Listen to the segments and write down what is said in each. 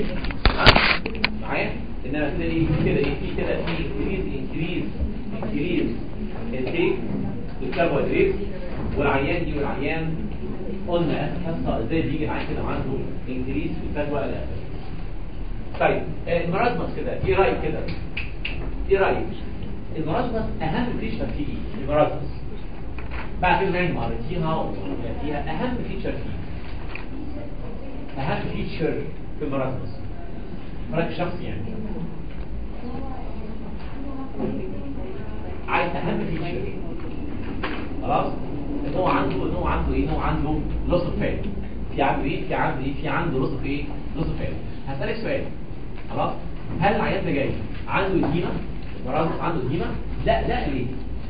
معايا انما تلاقي في كده ايه في كده في انكريز انكريز انكريز التيك الكربوهيدرات والعيان دي والعيان قلنا اخر حصه ازاي بيجي العيان كده عنده انكريز في الفات ولا لا طيب المرازمس كده ايه رايك كده ايه رايك المرازمس اهم فيشر فيه ايه المرازمس بعد كده نعمل معرفتيها فيها اهم فيتشر فيه اهم فيتشر في المرازمس رايك شخصي يعني عايز اهم فيتشر خلاص ان هو عنده ان هو عنده ايه ان هو عنده لوس اوف فات في عنده ايه في عنده ايه في عنده لوس اوف ايه لوس اوف فات هسالك سؤال خلاص هل العيان ده جاي عنده اديمه مرض عنده اديمه لا لا ليه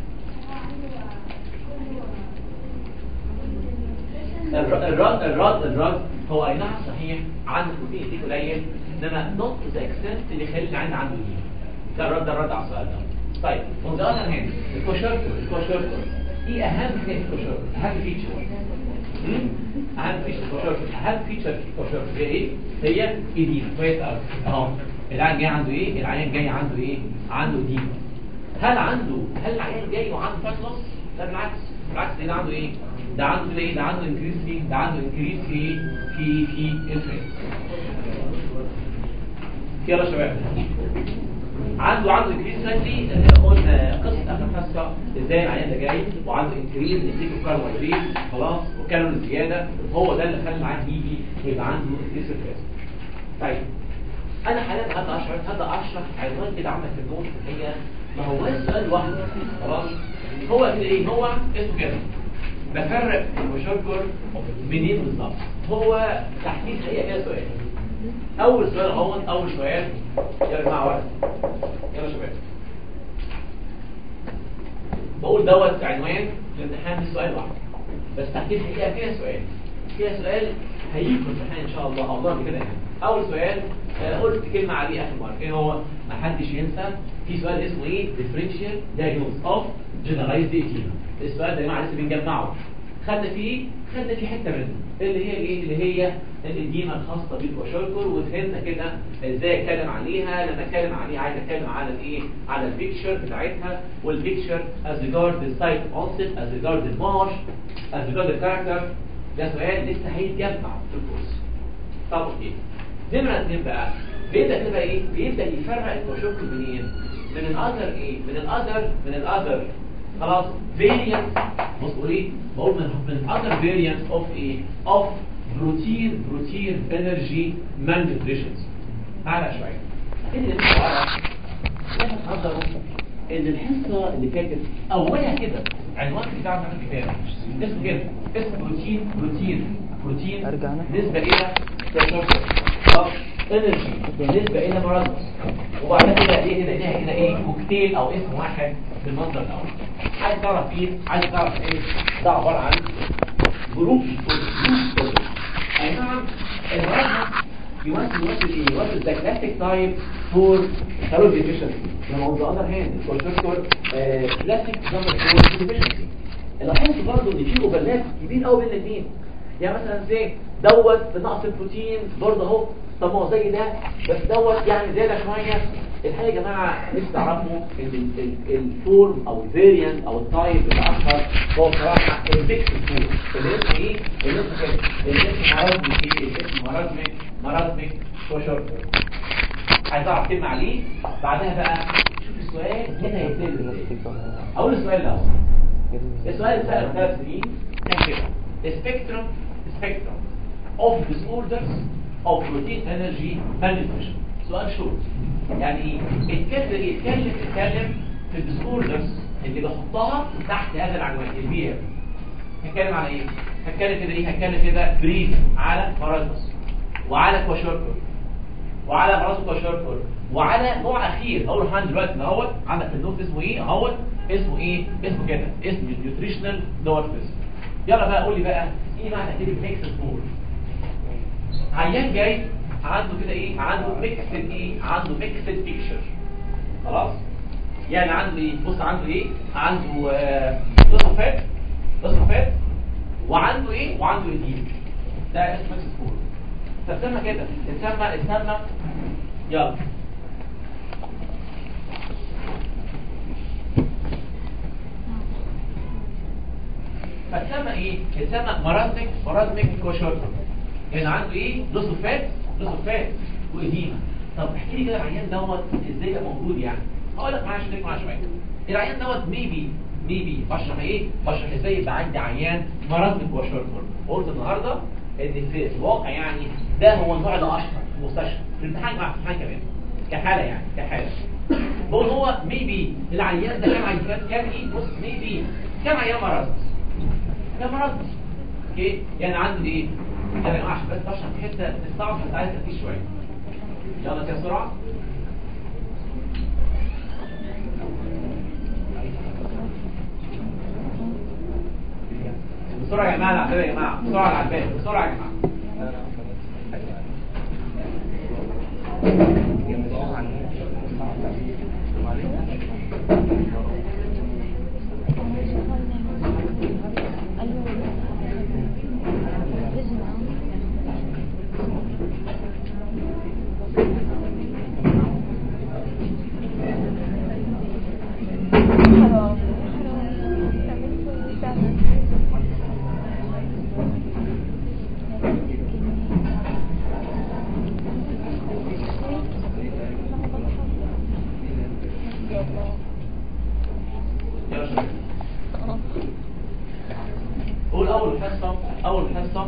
الر- الرد الرد الرد هو اي نعم صحيح عنده بروتين دي قليل انما نوت ذا اكستنت اللي يخلي العيان عنده اديمه ده الرد ده الرد على السؤال ده طيب on the other hand الكوشرتور الكوشرتور ايه اهم حاجه في الكوشرتور اهم فيتشر مم؟ اهم فيتشر الكوشرتور اهم فيتشر في الكوشرتور هي ايه هي اديمه كويس قوي اهو العيان جاي عنده ايه العيان جاي عنده ايه عنده اديمه هل عنده هل العيان جاي وعنده فات لوس لا بالعكس بالعكس ده عنده ايه ده عنده ايه ده عنده انكريز في ده عنده انكريز في ايه في في الفات يلا يا شباب عنده عنده انكريز فاتي قلنا قصه اخر حصه ازاي العيان ده جاي وعنده انكريز انتيك الكربوهيدرات خلاص وكالوري زياده هو ده اللي خلى العيان يجي ويبقى عنده انكريز فات طيب انا حاليا هبدا اشرح هبدا اشرح عنوان كده عندك في النوت هي ما هو السؤال لوحده خلاص هو كده ايه هو اسمه كده بفرق المشكر منين بالظبط هو تحديد هي كده سؤال اول سؤال اهو اول سؤال يا جماعه ورقه يلا يا شباب بقول دوت عنوان الامتحان السؤال واحد بس تحديد حقيقه فيها سؤال فيها سؤال هيجي في الامتحان ان شاء الله او ضرب كده يعني اول سؤال آه، قلت كلمه عليه اخر مره ايه هو ما حدش ينسى في سؤال اسمه ايه differential diagnosis of generalized edema السؤال ده يا جماعه لسه بنجمعه خدنا فيه خدنا فيه حته منه اللي هي ايه اللي هي الاديمه الخاصه بالكوشركر وفهمنا كده ازاي اتكلم عليها لما اتكلم عليها عايز اتكلم على الايه على البيكتشر بتاعتها والبيكتشر as regard the site of onset as regard the marsh as regard the character ده سؤال لسه هيتجمع في الكورس طب اوكي نمرة اتنين بقى بيبدأ كده بقى ايه بيبدأ يفرق الكوشركر منين من الاذر ايه من الاذر من الاذر خلاص فيريانت بص بقول ايه بقول من من other variants of ايه of protein protein energy malnutrition معنا شويه ايه اللي بقى لازم تحضروا ان الحصه اللي فاتت اولها كده عنوان بتاعنا في الكتاب اسمه كده اسمه بروتين بروتين بروتين أرجعنا. نسبه الى خلاص انرجي بالنسبه الى مرض وبعد كده ايه كده هنا كده ايه كوكتيل او اسم واحد بالمنظر الاول عايز تعرف ايه عايز تعرف ايه ده عباره عن جروب جروب اي نعم المرض يمثل يمثل ايه يمثل the classic type for thyroid deficiency لما on the other hand الكونتراكتور classic number for deficiency لاحظت برضه ان في اوفرلاب كبير قوي بين الاثنين يعني مثلا زي دوت بنقص البروتين برضه اهو طب ما هو زي ده بس دوت يعني زياده شويه الحقيقه يا جماعه نفسي تعرفوا ان ال- ال- الفورم او الفيريانت او التايب الاشهر هو بصراحه البيكسل فورم اللي اسمه ايه؟ اللي اسمه كده اللي اسمه مرضمك ايه؟ اللي اسمه مرضمك مرضمك كوشر عايز اعرف كلمه عليه بعدها بقى شوف السؤال هنا هيتسال ازاي اول السؤال ده السؤال اللي سأله ثلاث سنين كان كده spectrum spectrum of disorders of protein energy malnutrition سؤال شورت يعني ايه اتكلم يتكلم يتكلم في الديسوردرز اللي بحطها تحت هذا العنوان البي ام هتكلم على ايه هتكلم كده ايه هتكلم كده بريف على مرضس وعلى كوشوركر وعلى مرض كوشوركر وعلى نوع اخير اول حاجه دلوقتي ده اهوت عندك في النوت اسمه ايه اهوت اسمه ايه اسمه كده اسمه نيوتريشنال دورفيزم يلا بقى قول لي بقى ايه معنى كلمه ميكس سكور عيان جاي عنده كده ايه عنده ميكسد ايه عنده ميكسد بيكتشر خلاص يعني عنده ايه بص عنده ايه عنده آه، صفات صفات وعنده ايه وعنده ايدين ده اسمه ميكس سكور فتسمى كده اتسمى اتسمى يلا فتسمى ايه اتسمى مرضمك مرضمك كوشورتر يعني عنده ايه لوس اوف فات لوس اوف فات واديمه طب احكي لي كده العيان دوت ازاي ده موجود يعني هقول لك معلش ليك معلش شويه العيان دوت ميبي ميبي بشرح ايه بشرح ازاي يبقى عندي عيان مرض من كواشورتر قلت النهارده ان في الواقع يعني ده هو النوع الاشهر في المستشفى في الامتحان مع الامتحان كمان كحاله يعني كحاله بقول هو ميبي العيان ده كام عيان كام ايه بص ميبي كام عيان مرض كام مرض اوكي يعني عنده ايه يا جماعه عشان بس بشرح في حته تستوعب بس عايز تركيز شويه يلا كده بسرعه بسرعه يا جماعه العباد يا جماعه بسرعه العباد بسرعه يا جماعه يلا شباب قول اول حصه اول حصه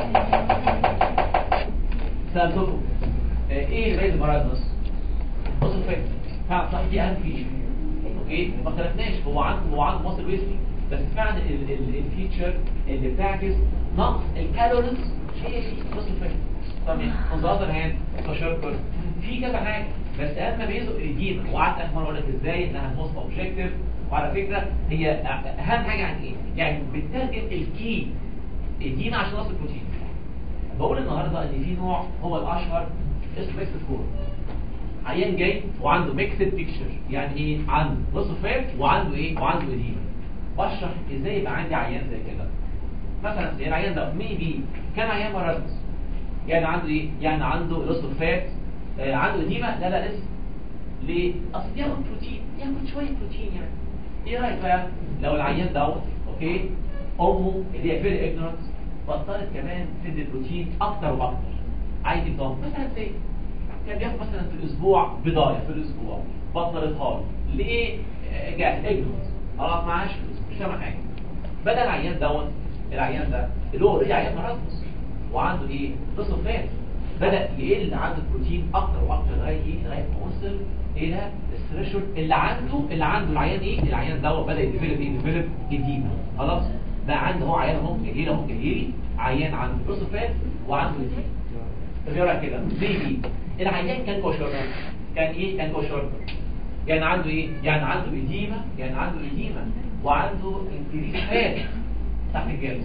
سالتكم آه، ايه اللي بين المرض بص الفكره فعلا صح دي اهم فيتشر اوكي ما اختلفناش هو عنده هو عنده مصل ويسلي بس فعلا ال- ال- الفيتشر اللي بتعكس نقص الكالوريز هي دي بص الفكره طب on the other hand كشركر في كذا حاجه بس اهم ميزه الاديمه وقعدت اخر مره اقول لك ازاي انها موست اوبجكتيف وعلى فكره هي اهم حاجه يعني ايه؟ يعني بتترجم الكي اديمه عشان نقص البروتين بقول النهارده ان في نوع هو الاشهر اسمه ميكس كور عيان جاي وعنده ميكسد بيكتشر يعني ايه عنده نص فات وعنده ايه وعنده اديمه بشرح ازاي يبقى عندي عيان زي كده مثلا زي العيان ده ميبي كان عيان مرض يعني عنده ايه يعني عنده نص فات آه عنده اديمه لا لا لسه ليه اصل بياخد بروتين ياخد شويه بروتين يعني ايه رايك بقى لو العيان دوت اوكي امه اللي هي فيري اجنورنت بطلت كمان تدي بروتين اكتر واكتر عايز يبقى مثلا زي كان بياخد مثلا في الاسبوع بضايه في الاسبوع بطلت خالص ليه آه، جاهل اجنورنت خلاص معهاش فلوس مش فاهم حاجه بدا العيان دوت العيان ده اللي هو اوريدي عيان مرض وعنده ايه نص فات بدا يقل عنده البروتين اكتر واكتر لغايه ايه لغايه ما وصل الى الثريشولد اللي عنده اللي عنده العيان ايه العيان دوت بدا يديفلوب ايه يديفلوب اديمه خلاص بقى عنده هو عيان اهو جاي له اهو جاي لي عيان عنده نص فات وعنده اديمه طب ايه رايك كده بيبي العيان كان كوشورتر كان ايه كان كوشورتر يعني عنده ايه يعني عنده اديمه يعني عنده اديمه وعنده انكريز فات تحت الجلد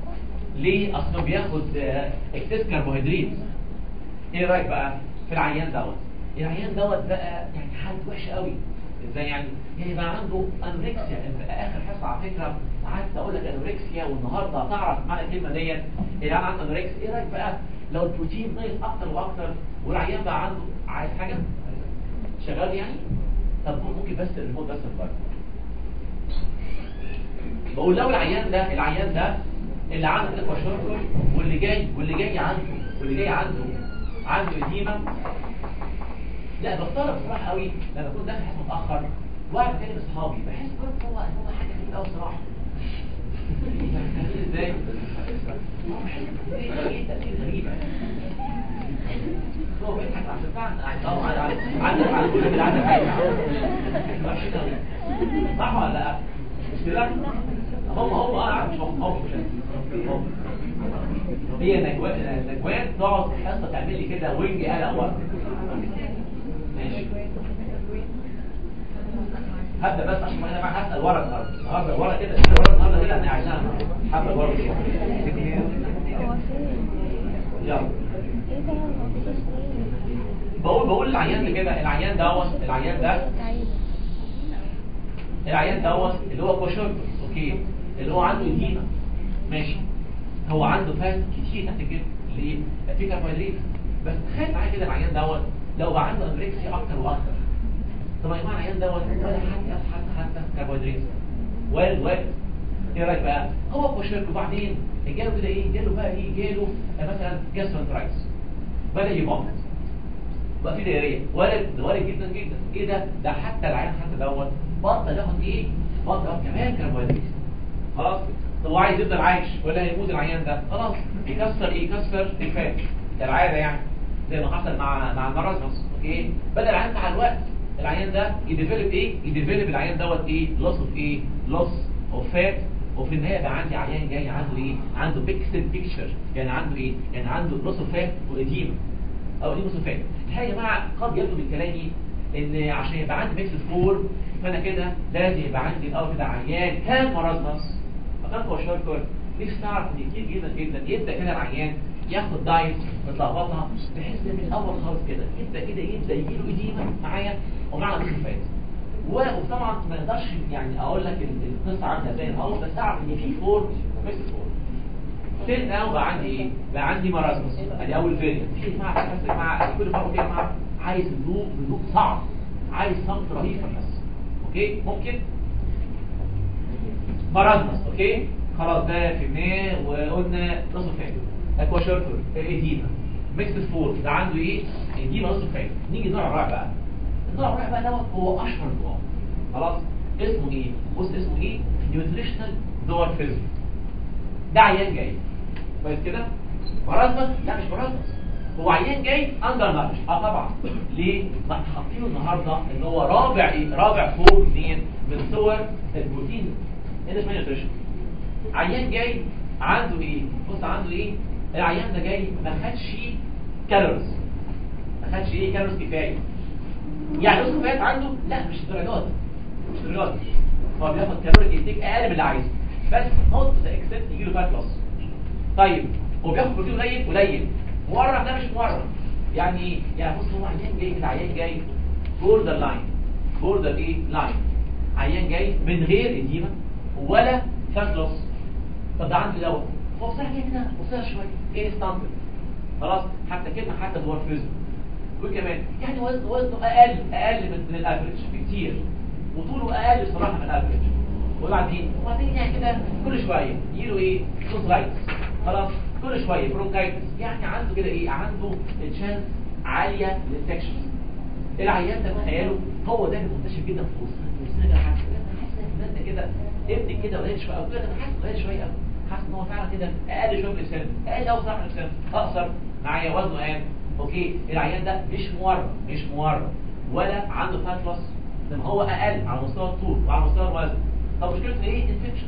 ليه اصلا بياخد اكسس كربوهيدرات ايه رايك بقى في العيان دوت العيان دوت بقى يعني حالته وحشه قوي ازاي يعني يعني بقى عنده انوركسيا اخر حصه على فكره قعدت اقول لك انوركسيا والنهارده هتعرف معنى الكلمه ديت العيان عنده انوركسيا ايه رايك بقى لو البروتين نقص اكتر واكتر والعيان بقى عنده عايز حاجه شغال يعني طب ممكن بس الريموت بس من بره بقول لو العيان ده العيان ده اللي عنده كده شورتر واللي جاي واللي جاي عنده واللي جاي عنده عنده اديمه لا بختار بصراحه قوي لما اكون داخل حصه متاخر واحد تاني من اصحابي بحس برضه هو هو حاجه غريبه قوي بصراحه ازاي؟ ايه تأثير غريبة هو بيضحك عشان فعلا طبعا عندك على كل اللي عندك عايز صح ولا لا؟ مش كده؟ هم هم انا عارف مش هم هم مش أنا. هم. هي نجوان نجوان تقعد في الحصه تعمل لي كده وينج قلق ورا ماشي هبدا بس عشان انا معاك هسال ورا النهارده النهارده ورا كده ورا النهارده كده احنا عايزينها حبه ورا كده هو فين؟ يلا ايه ده ما فيش ليه؟ بقول بقول العيان ده كده العيان دوت العيان ده تعيد. العيان دوت اللي هو كوشورت اوكي اللي هو عنده اديمه ماشي هو عنده فات كتير تحت الجلد ليه في كربوهيدرات بس تخيل معايا كده العيان دوت لو بقى عنده انوركسيا اكتر واكتر طب يا جماعه العيان دوت ولا حتى حتى حتى كربوهيدرات وارد وارد ايه رايك بقى هو بوشيرك وبعدين جاله كده ايه جاله بقى ايه جاله مثلا جاسترونترايتس بدا يبطل بقى في دايريه وارد وارد جدا جدا ايه ده ده حتى العيان حتى دوت بطل ياخد ايه بطل ياخد كمان كربوهيدرات خلاص طب هو عايز يفضل عايش ولا هيموت العيان ده خلاص يكسر ايه يكسر الفات ده العاده يعني زي ما حصل مع مع المرازمس اوكي بدا العيان مع الوقت العيان ده يديفلوب ايه يديفلوب العيان دوت ايه لوس اوف ايه لوس اوف فات وفي النهايه بقى عندي عيان جاي عنده ايه عنده بيكسل بيكتشر يعني عنده ايه يعني عنده لوس اوف فات واديمه او اديمه اوف فات الحقيقه يا جماعه قد يبدو من كلامي ان عشان يبقى عندي ميكس فور فانا كده لازم يبقى عندي الاول كده عيان كان مرضنس فكان هو شاركر نفسي اعرف ان كتير جدا جدا يبدا كده العيان ياخد دايت متلخبطها بحيث ان من الاول خالص كده يبدا كده يبدا يجي له اديمه معايا ومعاه نص فات وطبعا ما اقدرش يعني اقول لك القصه عامله ازاي اهو بس اعرف ان في فور ميكس فور تاني ناو بقى عندي ايه؟ بقى عندي مرازمس ادي اول فيريانت في يا جماعه بس يا جماعه كل مره كده يا جماعه عايز هدوء هدوء صعب عايز صمت رهيب في الحس اوكي ممكن مرازمس اوكي خلاص ده فهمناه وقلنا نص فاهم اكوا شورتر ايديما ميكس فور ده عنده ايه؟ ايديما نص فاهم نيجي النوع الرابع بقى النوع الرابع بقى دوت هو اشهر نوع خلاص اسمه ايه؟ بص اسمه ايه؟ نيوتريشنال دورفيزم ده عيان جاي كويس كده مرضبط لا مش مرضبط هو عيان جاي اندر نارش اه طبعا ليه ما احنا حاطينه النهارده ان هو رابع ايه رابع فور منين من صور البروتين اللي اسمها نيوتريشن عيان جاي عنده ايه بص عنده ايه العيان ده جاي ما خدش كالوريز ما خدش ايه كالوريز كفايه يعني نص فات عنده لا مش درجات مش درجات هو بياخد كالوري انتيك اقل من اللي عايزه بس نوت ذا اكسبت يجي له فات لوس طيب هو بياخد بروتين قليل قليل مورم ده مش مورم يعني ايه يعني بص هو عيان جاي كده عيان جاي بوردر لاين بوردر ايه لاين عيان جاي من غير اديمه ولا فات لوس طب ده عنده دوت هو بصراحه جاي كده قصير شويه ايه ستاندرد خلاص حتى كلمه حتى دورفيزم وكمان يعني وزنه وزنه اقل اقل من, من الافريج بكتير وطوله اقل بصراحه من الافريج وبعدين وبعدين يعني كده كل شويه يجيله ايه سوسلايتس خلاص كل شويه برونكايتس يعني عنده كده ايه عنده تشانس عاليه للانفكشن العيان ده تخيلوا هو ده اللي منتشر جدا في وسط وسطنا كده حاسس ان انت كده ابنك كده قليل شويه او كده انا حاسس قليل شويه قوي حاسس ان هو فعلا كده اقل شويه من السن اقل قوي صح من السن اقصر معايا وزنه اقل اوكي العيان ده مش مورم مش مورم ولا عنده فات لوس لما هو اقل على مستوى الطول وعلى مستوى الوزن طب مشكلته ايه انفكشن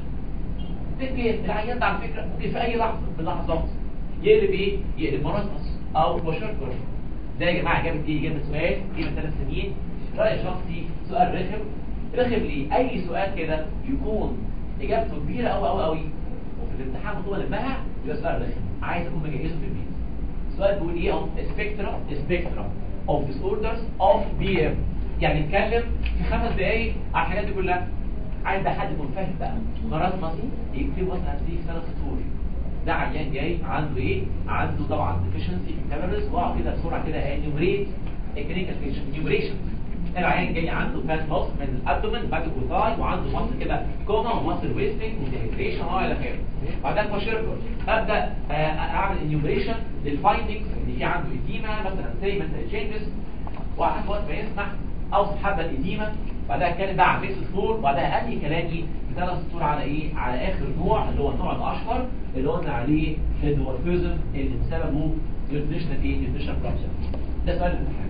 فكره العيان ده على فكره ممكن في اي لحظه من اللحظات يقلب ايه يقلب مرض او بشركر ده يا جماعه جابت ايه جابت سؤال جه من ثلاث سنين راي شخصي سؤال رخم رخم ليه اي سؤال كده يكون اجابته كبيره قوي قوي قوي وفي الامتحان مطلوب لمها يبقى سؤال رخم عايز اكون مجهزه في البيت السؤال بيقول ايه اهو سبيكترا سبيكترا اوف disorders اوف بي ام يعني نتكلم في خمس دقايق على الحاجات دي كلها عايز ده حد يكون فاهم بقى مرض مصري يكتب مثلا دي سنه سطور ده عيان جاي عنده ايه عنده طبعا deficiency في الكالوريز واقعد كده بسرعه كده انيومريت الكلينيكال بيشن انيومريشن العيان جاي عنده فات لوس من الابدومن بعد الكوثاي وعنده مصر كده كوما ومصر ويستنج وديهيدريشن وما الى اخره بعدين بشركر ابدا اعمل انيومريشن للفايندنجز اللي في عنده اديما مثلا زي مثلا تشينجز وحسب وقت ما يسمح اوصف حبه الاديمه بعدها اتكلم بقى عن ميكس سكور وبعدها انهي كلامي بثلاث سطور على ايه على اخر نوع اللي هو النوع الاشهر اللي قلنا عليه الدورفيزم اللي بسببه نيوتريشنال ايه نيوتريشنال بروبلم ده سؤال الامتحان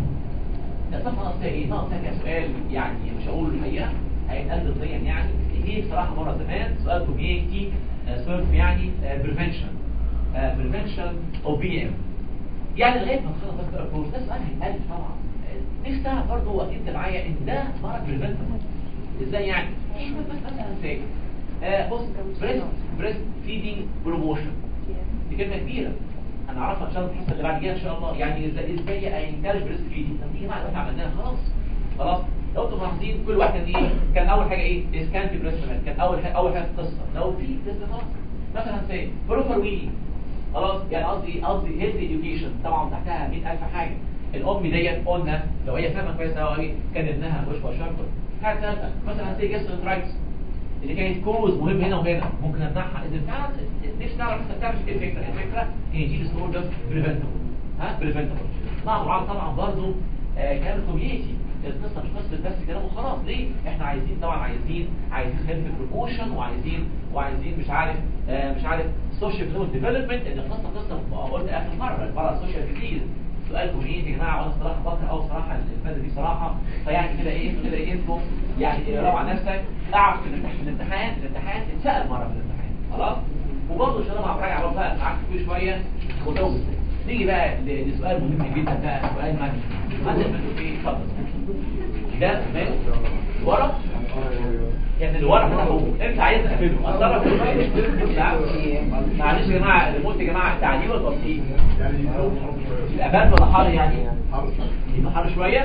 الصفحه ناقص ايه ناقص فيها سؤال يعني مش هقول الحقيقه هيتقال ضمنيا يعني دي بصراحه مره زمان سؤال كوميونتي سيرف يعني بريفنشن بريفنشن اوف بي ام يعني لغايه ما تخلص بس الابروش ده سؤال هيتقال طبعا نفسي اعرف برضه اكيد انت معايا ان ده مرض بريفنتبل ازاي يعني مثلا ازاي آه بص بريست بريست فيدنج بروموشن دي كلمه كبيره انا اعرفها ان شاء الله الحصه اللي بعد كده ان شاء الله يعني ازاي ازاي انكارج بريست فيدنج طب دي معلومات عملناها خلاص خلاص لو انتم ملاحظين كل واحد كان ايه كان اول حاجه ايه اسكان في بريست كان اول حاجه اول حاجه القصه لو في بريست خلاص مثلا زي بروفر ويلي خلاص يعني قصدي قصدي هيلث اديوكيشن طبعا تحتها 100000 حاجه الام ديت قلنا لو هي فاهمه كويس قوي كان ابنها مش بشرطه حاجه ثالثه مثلا زي جاستروانترايتس اللي كانت كوز مهم هنا وهنا ممكن امنعها اذا فعلا نفسي نعرف انت بتعمل ايه الفكره الفكره ان دي ديسوردر بريفنتبل ها بريفنتبل مع بعض طبعا برضه آه كلام الكوميونتي القصه مش قصه بس كلام وخلاص ليه احنا عايزين طبعا عايزين عايزين هيلث بروموشن وعايزين وعايزين مش عارف آه مش عارف سوشيال ديفلوبمنت ان القصه قصه قلت اخر مره المره السوشيال كتير سؤال كوميونتي يا جماعه وانا صراحه بكره او صراحه الماده دي صراحه فيعني كده ايه كده ايه انتوا يعني روح على نفسك اعرف في الامتحان الامتحان اتسال مره في الامتحان خلاص وبرضه عشان انا براجع برضه بقى معاك كل شويه وجاوب نيجي بقى لسؤال مهم جدا بقى سؤال مانجمنت مانجمنت ايه اتفضل ده ماله ورا يعني الورق ده هو انت عايز تقفله اتصرف ازاي معلش يا جماعه الريموت يا جماعه تعليق ولا تبسيط يبقى برد ولا حر يعني يبقى حر شويه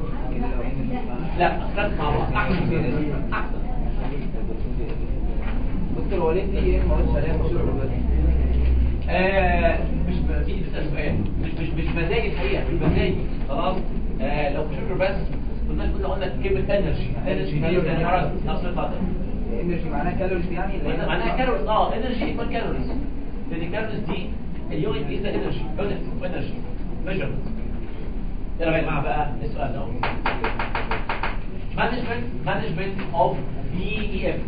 لا ركز مع بعض احسن احسن دكتور وليد دي ايه ما قلتش عليها مشروع بس آه مش ب- في بس سؤال مش مش مش مزاجي الحقيقه مش مزاجي خلاص آه لو شكر بس كنا كنا قلنا كلمه انرجي انرجي دي يعني مرض نفس الفتره انرجي معناها كالوريز يعني وإذا معناها كالوريز اه انرجي ايكوال كالوريز لان الكالوريز دي اليونت از انرجي يونت اوف انرجي ميجرمنت يلا يا جماعه بقى السؤال ده مانجمنت مانجمنت اوف بي اي اف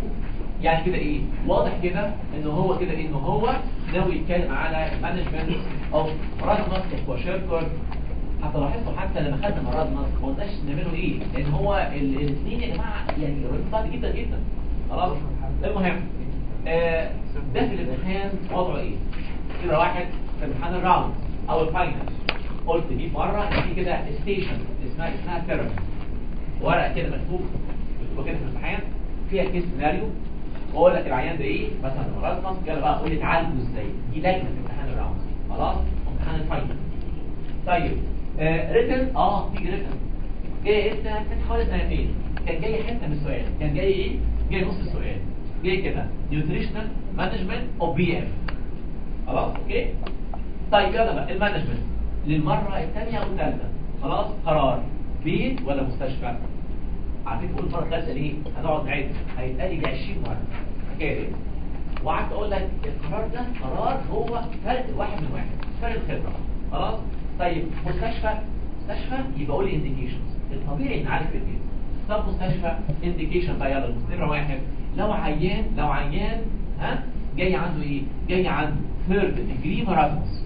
يعني كده ايه واضح كده ان هو كده ايه ان هو ناوي يتكلم على مانجمنت اوف رادمس وشيركر حتى لاحظتوا حتى لما خدنا رادمس ما قلناش نعمله ايه لان هو ال- الاثنين يا جماعه يعني الرد صعب جدا جدا خلاص المهم آه ده في الامتحان وضعه ايه كده واحد في امتحان الراوند او الفاينل قلت دي مره إن في كده ستيشن اسمها اسمها بيراميد ورقه كده مكتوب مكتوبه كده في الامتحان فيها كيس سيناريو واقول لك العيان ده ايه مثلا مرض يلا بقى قول لي تعالجه ازاي دي لجنه في امتحان الراوند خلاص امتحان الفاينل طيب آه ريتن اه تيجي ريتن جاي انت كان حوالي سنتين كان جاي حته من السؤال كان جاي ايه جاي نص السؤال جاي كده نيوتريشنال مانجمنت اوف بي اف خلاص اوكي طيب يلا بقى المانجمنت للمره الثانيه او الثالثه خلاص قرار بيت ولا مستشفى على فكره قول المره الثالثه ليه هنقعد نعد هيتقال لي 20 مره حكايه ايه وقعدت اقول لك القرار ده قرار هو فرق واحد من واحد فرق الخبره خلاص طيب مستشفى مستشفى يبقى قول لي انديكيشنز الطبيعي ان عارف البيت طب مستشفى انديكيشن بقى يلا نمره واحد لو عيان لو عيان ها جاي عنده ايه جاي عنده ثيرد ديجري مرض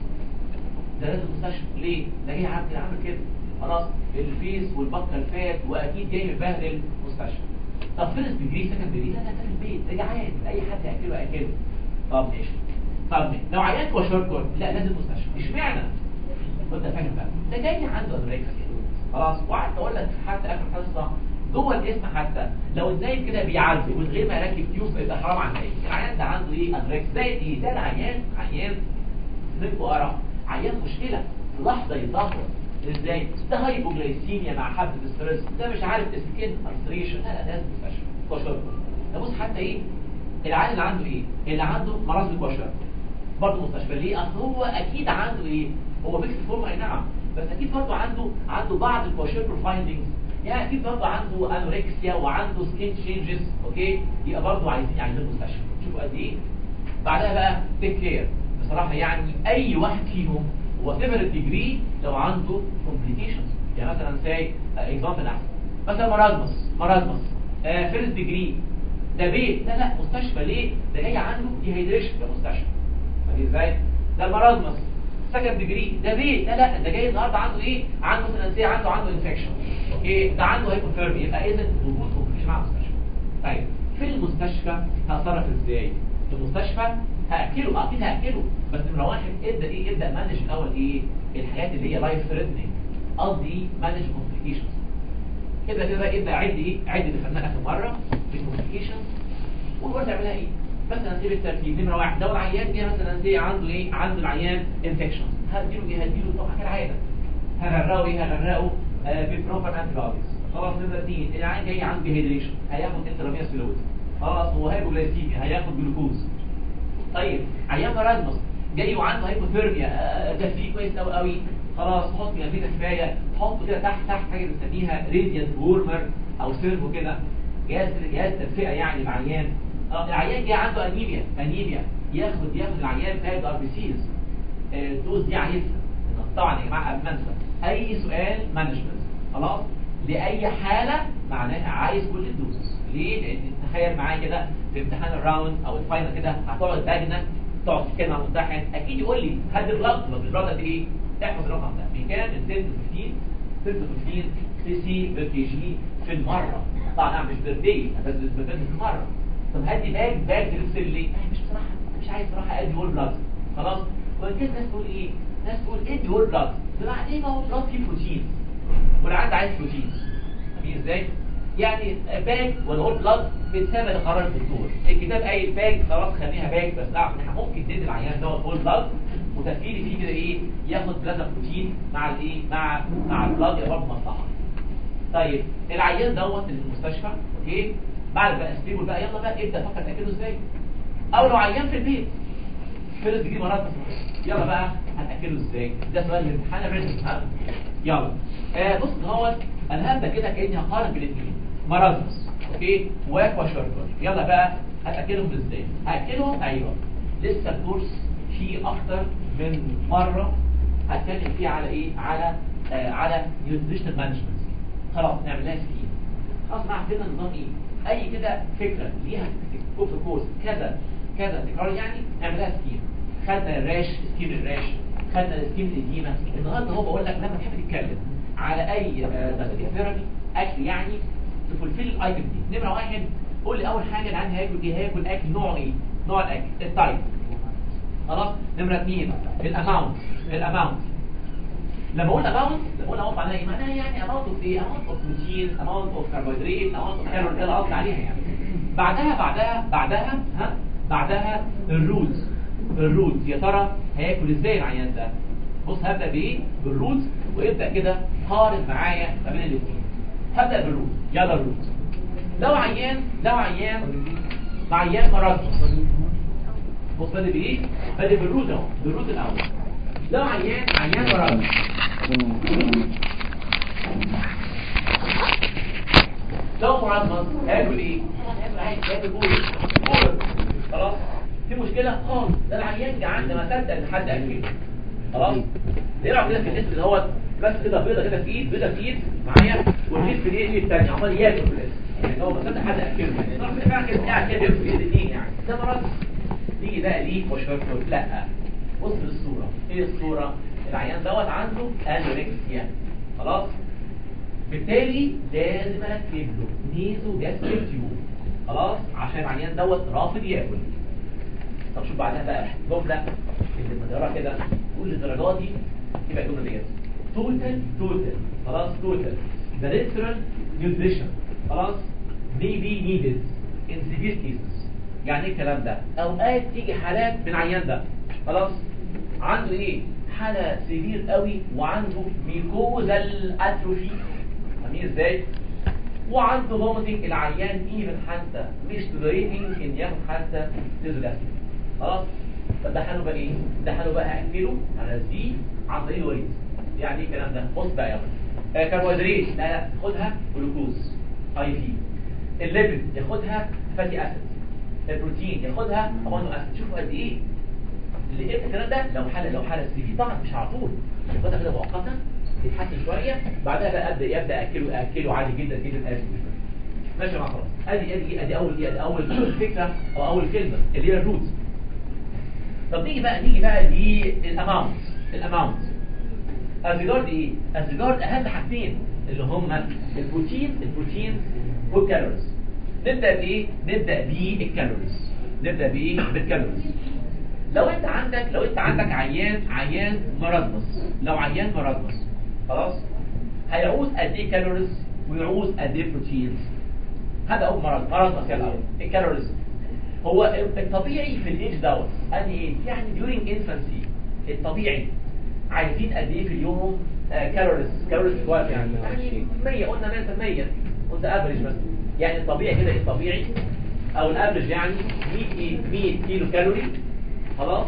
ده لازم مستشفى ليه ده جاي عامل عامل كده خلاص الفيس والبطه الفات واكيد جاي مبهدل مستشفى طب فيرست ديجري سكند ديجري لا لا ده في البيت ده جعان اي حد ياكله ياكله طب ماشي طب ماشي لو عيان كواشوركور لا لازم مستشفى اشمعنى وانت فاهم بقى ده جاي عنده انوركسيا خلاص وقعدت اقول لك حتى اخر حصه جوه الاسم حتى لو النايم كده بيعالجه من غير ما يركب تيوب يبقى حرام على النايم العيان ده عنده ايه انوركسيا ده ايه ده العيان عيان منكم ارى عيان مشكله في لحظه يتدهور ازاي ده هايبوجلايسيميا مع حبه ستريس ده مش عارف سكين الستريشن لا لا لازم مستشفى كواشوركور ده بص حتى ايه العيان اللي عنده ايه اللي عنده مرض الكواشوركور برضه مستشفى ليه اصل هو اكيد عنده ايه هو ميكس فورم اي نعم بس اكيد برضه عنده عنده بعض الكواشوركور فايندينجز يعني اكيد برضه عنده انوركسيا وعنده سكين تشينجز اوكي يبقى برضه عايزين عايزين مستشفى شوفوا قد ايه بعدها بقى تيك كير بصراحه يعني اي واحد فيهم وات ايفر الديجري لو عنده كومبليكيشنز يعني مثلا ساي اكزامبل احسن مثلا مرازمس مرازمس فيرست ديجري ده بيت لا لا مستشفى ليه ده جاي عنده ديهيدريشن ده مستشفى فاهم ازاي ده مرازمس سكند ديجري ده بيت لا لا ده جاي النهارده عنده ايه عنده مثلا عنده عنده انفكشن اوكي ده عنده هايبوثيرمي يبقى اذا وجود كومبليكيشن مع المستشفى طيب في المستشفى هتصرف ازاي في المستشفى هاكله اكيد هاكله بس نمره واحد ابدا ايه ابدا مانج الاول ايه الحاجات اللي هي لايف ثريتنينج قصدي مانج كومبليكيشنز كده كده ابدا عد ايه عد اللي خدناه اخر مره في الكومبليكيشنز وقول تعملها ايه مثلا سيب الترتيب نمره واحد لو العيان جه مثلا زي عنده ايه عنده العيان انفكشن هديله ايه هديله طبعا كالعاده هغرقه ايه هغرقه آه ببروفر انتيبيوتكس خلاص نمره اثنين العيان جاي عنده ديهيدريشن هياخد انترافينوس فلويد خلاص هو هايبوجلايسيميا هياخد جلوكوز طيب عيان مرازمس جاي وعنده هايبوثيرميا آه، ده فيه كويس قوي قوي خلاص حط جنبيه كفايه حط كده تحت تحت حاجه بنسميها راديانت وورمر او سيرفو كده جهاز جهاز تدفئه يعني العيان آه، العيان جاي عنده انيميا انيميا ياخد ياخد العيان باج ار بي سيز الدوز دي عايزها طبعا يا جماعه قبل ما انسى اي سؤال مانجمنت خلاص لاي حاله معناها عايز كل الدوز ليه لان تخيل معايا كده في امتحان الراوند او الفاينل كده هتقعد لجنه تقعد تتكلم مع الممتحن اكيد يقول لي هات البلاد طب البلاد قد ايه احفظ الرقم ده من كام من 10 ل 15 6 15 سي سي بير كي جي في المره طبعا انا مش بير داي بس بس في المره طب هدي باج باج تغسل لي مش بصراحه مش عايز بصراحه ادي هول بلاد خلاص وكده الناس تقول ايه ناس تقول ادي هول بلاد طلع ايه ما هو بلاد فيه بروتين والعيان عايز بروتين فاهمين ازاي يعني باج ولا هول بلاد بتسمى لقرار الدكتور الكتاب قايل باج خلاص خليها باج بس اعرف ان احنا ممكن ندي العيان دوت هول بلاد وتفكيري فيه كده ايه ياخد بلازا بروتين مع الايه مع مع البلاد يا برضه مصلحه طيب العيان دوت اللي في المستشفى اوكي بعد بقى ستيبل بقى يلا بقى ابدا فكر تاكله ازاي او لو عيان في البيت فرد تجيب مرض يلا بقى هتاكله ازاي ده سؤال الامتحان الريتم ها يلا آه بص دوت انا هبدا كده كاني هقارن بين الاثنين مرضس اوكي واكوا شوربر يلا بقى هتاكلهم ازاي هاكلهم ايوه لسه الكورس فيه اكتر من مره هتكلم فيه على ايه على آه على نيوتريشنال مانجمنت خلاص نعمل لها سكيم خلاص مع كده نظام ايه اي كده فكره ليها في الكورس كذا كذا تكرار يعني نعملها سكيم خدنا الراش سكيم الراش خدنا سكيم الاديمه النهارده هو بقول لك لما تحب تتكلم على اي دايتيك ثيرابي اكل يعني تفولفيل الايتم دي نمره واحد قول لي اول حاجه اللي عندي هاكل ايه هاكل اكل نوعه ايه نوع الاكل التايب خلاص نمره اثنين الاماونت الاماونت لما اقول اماونت لما اقول اماونت معناها ايه معناها يعني اماونت اوف ايه اماونت اوف بروتين اماونت اوف كربوهيدرات اماونت اوف كالوري ده اللي قصدي عليها يعني بعدها بعدها بعدها ها بعدها الروت الروت يا ترى هياكل ازاي العيان ده بص هبدا بايه بالروت وابدا كده قارن معايا ما بين الاثنين هبدا بالروت يلا الروت لو عيان لو عيان مع عيان مرض بص بادئ بايه بادئ بالروت اهو بالروت الاول لو عيان عيان مرض لو مرض هياكل ايه طبعا هياكل عادي هياكل بول بول خلاص في مشكله خالص ده العيان جعان ده ما صدق ان حد اكله خلاص نلعب كده في الاسم اللي هو بس كده بيضه كده في ايد بيضه في ايد معايا والجيل في الايد الثانيه عمال ياكل في الاسم يعني هو ما صدق حد اكله يعني فعلا كده قاعد كده بياكل في ايد الاثنين يعني ده مرض نيجي بقى ليه وشويه لا بص للصوره ايه الصوره العيان دوت عنده انوركسيا خلاص بالتالي لازم اركب له نيزو جاستريك تيوب خلاص عشان العيان دوت رافض ياكل طب شوف بعدها بقى جمله اللي بنقراها كده كل الدرجات دي يبقى الجمله ديت توتال توتال خلاص توتال the literal nutrition خلاص may be needed in severe cases يعني ايه الكلام ده اوقات تيجي حالات من عيان ده خلاص عنده ايه حالة سيفير قوي وعنده ميكوزال اتروفي فاهمين ازاي وعنده فوميتنج العيان ايفن حتى مش توليريتنج ان ياخد حتى ديزولاستيك خلاص طب ده حاله بقى ايه ده حاله بقى اكله على دي عن طريق الوريد يعني ايه الكلام ده بص بقى يلا آه كربوهيدرات لا لا خدها جلوكوز اي في الليبيد ياخدها فاتي اسيد البروتين ياخدها امينو اسيد شوفوا قد ايه اللي ايه الكلام ده لو حاله لو حاله سي في طبعا مش على طول ياخدها كده مؤقتا يتحسن شويه بعدها بقى ابدا يبدا اكله اكله عادي جدا جدا اسيد ماشي مع خلاص ادي ادي ادي اول ادي اول فكره او اول كلمه اللي هي الروت طب نيجي بقى نيجي بقى للاماونت الاماونت الريجارد ايه الريجارد اهم حاجتين اللي هم البروتين البروتين والكالوريز نبدا بايه نبدا بالكالوريز نبدا بايه بالكالوريز لو انت عندك لو انت عندك عيان عيان مرضمس لو عيان مرضمس خلاص هيعوز قد ايه كالوريز ويعوز قد ايه بروتين هذا اول مرض مرضمس يا الاول الكالوريز هو الطبيعي في الايج دوت ادي ايه يعني during infancy الطبيعي عايزين قد ايه في اليوم كالوريز كالوريز كويس يعني يعني 100 قلنا 100 قلنا افريج مثلا يعني الطبيعي كده الطبيعي او الافريج يعني 100 100 كيلو كالوري خلاص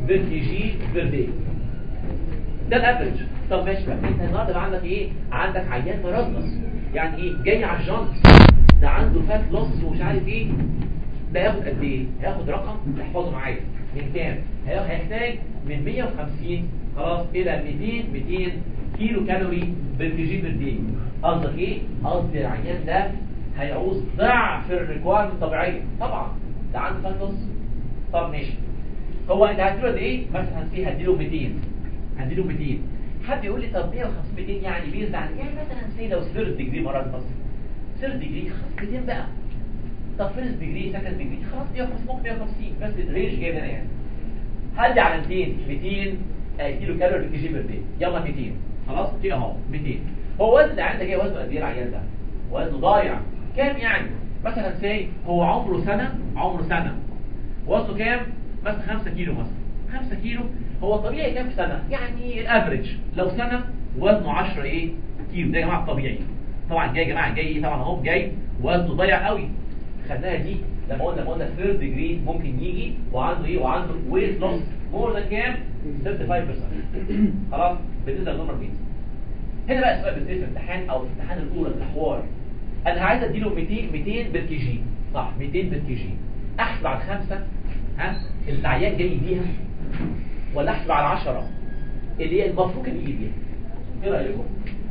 بير كي جي بير داي ده الافرج طب ماشي بقى انت النهارده بقى عندك ايه عندك عيان مرضنس يعني ايه جاي على الجنط ده عنده فات لوس ومش عارف ايه ده ياخد قد ايه هياخد رقم احفظه معايا من كام هي- هيحتاج من 150 خلاص الى 200 200 كيلو كالوري بالكي جي بالدي قصدك ايه قصدي العيان ده هيعوز ضعف الريكويرمنت الطبيعيه طبعا ده عنده فات لوس طب ماشي هو انت هتديله قد ايه مثلا سي هديله 200 هديله 200 حد يقول لي طب 150 200 يعني بيزد عن يعني مثلا سي لو ثيرد ديجري مرض مصر ثيرد ديجري خلاص 200 بقى طب فيرست ديجري سكند ديجري خلاص 150 ممكن 150 بس الرينج جاي هنا يعني هدي على 200 200 آه، كيلو كالوري بالكي جي بير داي يلا 200 خلاص اوكي اهو 200 هو وزن اللي عندك ايه وزنه قد ايه العيال ده وزنه ضايع كام يعني مثلا سي هو عمره سنه عمره سنه وزنه كام مثلا 5 كيلو مثلا 5 كيلو هو طبيعي كام في سنه يعني الافريج لو سنه وزنه 10 ايه كيلو ده يا جماعه الطبيعي طبعا جاي يا جماعه جاي إيه؟ طبعا اهو جاي وزنه ضايع قوي خدناها دي لما قلنا لما قلنا ثيرد ديجري ممكن يجي وعنده ايه وعنده ويت لوس مور ذان كام 35% خلاص بالنسبه للنمبر دي هنا بقى السؤال بالنسبه الامتحان او الامتحان الاولى الحوار انا عايز اديله 200 200 بالكي جي صح 200 بالكي جي احسب على الخمسه ها اللي العيان جاي بيها ولا احسب على 10 اللي هي المفروض كان يجي بيها ايه رايكم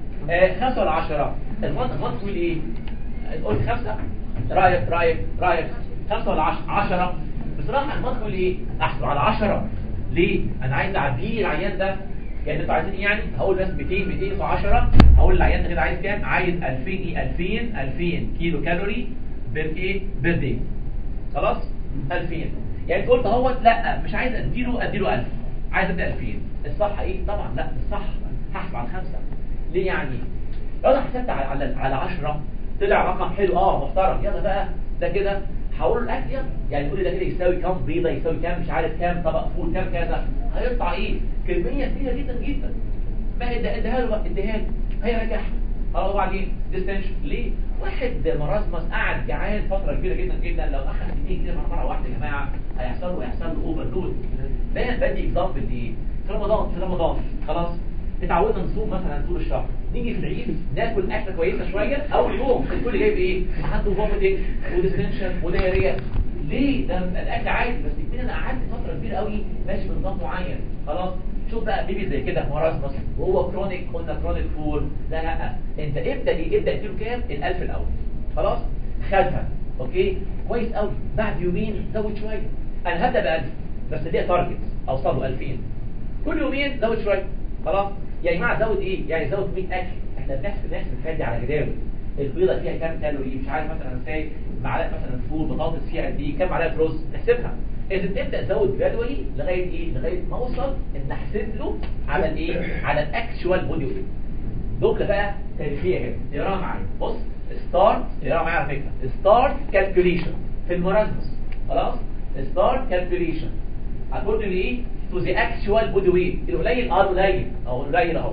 آه خمسه ولا 10 المنطق المنطق يقول ايه قلت خمسه رايك رايك رايك خمسه ولا 10 10 بصراحه المنطق يقول ايه احسب على 10 ليه انا عايز اعديه العيان ده يعني انتوا عايزين ايه يعني هقول بس 200 200 في 10 هقول العيان ده كده عايز كام عايز 2000 ايه 2000 2000 كيلو كالوري بير ايه بير داي خلاص 2000 يعني انت قلت اهوت لا مش عايز اديله اديله 1000 عايز ادي 2000 الصح ايه طبعا لا الصح هحسب على خمسه ليه يعني لو انا حسبت على على على 10 طلع رقم حلو اه محترم يلا بقى ده كده هقول له الاكل يلا يعني يقول لي ده كده يساوي كام بيضه يساوي كام مش عارف كام طبق فول كام كذا هيطلع ايه كميه كبيره جدا جدا ما ادى اديها له بقى اديها له هيرجعها خلاص وبعدين ديستنشن ليه واحد مرازمس قاعد جعان فتره كبيره جدا جدا لو اخذ كميه كده مره واحده يا جماعه هيحصل له هيحصل له اوفر دود ده بدي اكزامبل ايه في رمضان في رمضان خلاص اتعودنا نصوم مثلا طول الشهر نيجي في العيد ناكل اكله كويسه شويه اول يوم الكل جايب ايه عنده فوميتنج وديستنشن ودايريا ليه ده الاكل عادي بس يكون انا قعدت فتره كبيره قوي ماشي بنظام معين خلاص شوف بقى بيبي زي كده مرازمس وهو كرونيك قلنا كرونيك فول لا لا انت ابدا ايه ابدا اديله كام ال1000 الاول خلاص خدها اوكي كويس قوي بعد يومين زود شويه انا هبدا ب 1000 بس ليا تارجت اوصل له 2000 كل يومين زود شويه خلاص يا جماعه زود ايه يعني زود 100 اكل احنا بنحسب نحسب الحاجات دي على جداول البيضه فيها كام كالوري مش عارف مثلا ساي معلقه مثلا فول بطاطس فيها قد ايه كام معلقه رز نحسبها اذا تبدا تزود جدولي لغايه ايه لغايه ما اوصل ان احسب له على الايه على الاكشوال بودي ويت جمله بقى تاريخيه هنا اقراها معايا بص ستارت اقراها معايا على فكره ستارت كالكوليشن في المرازمس خلاص ستارت كالكوليشن according ايه to the actual body weight القليل اه القليل اهو القليل اهو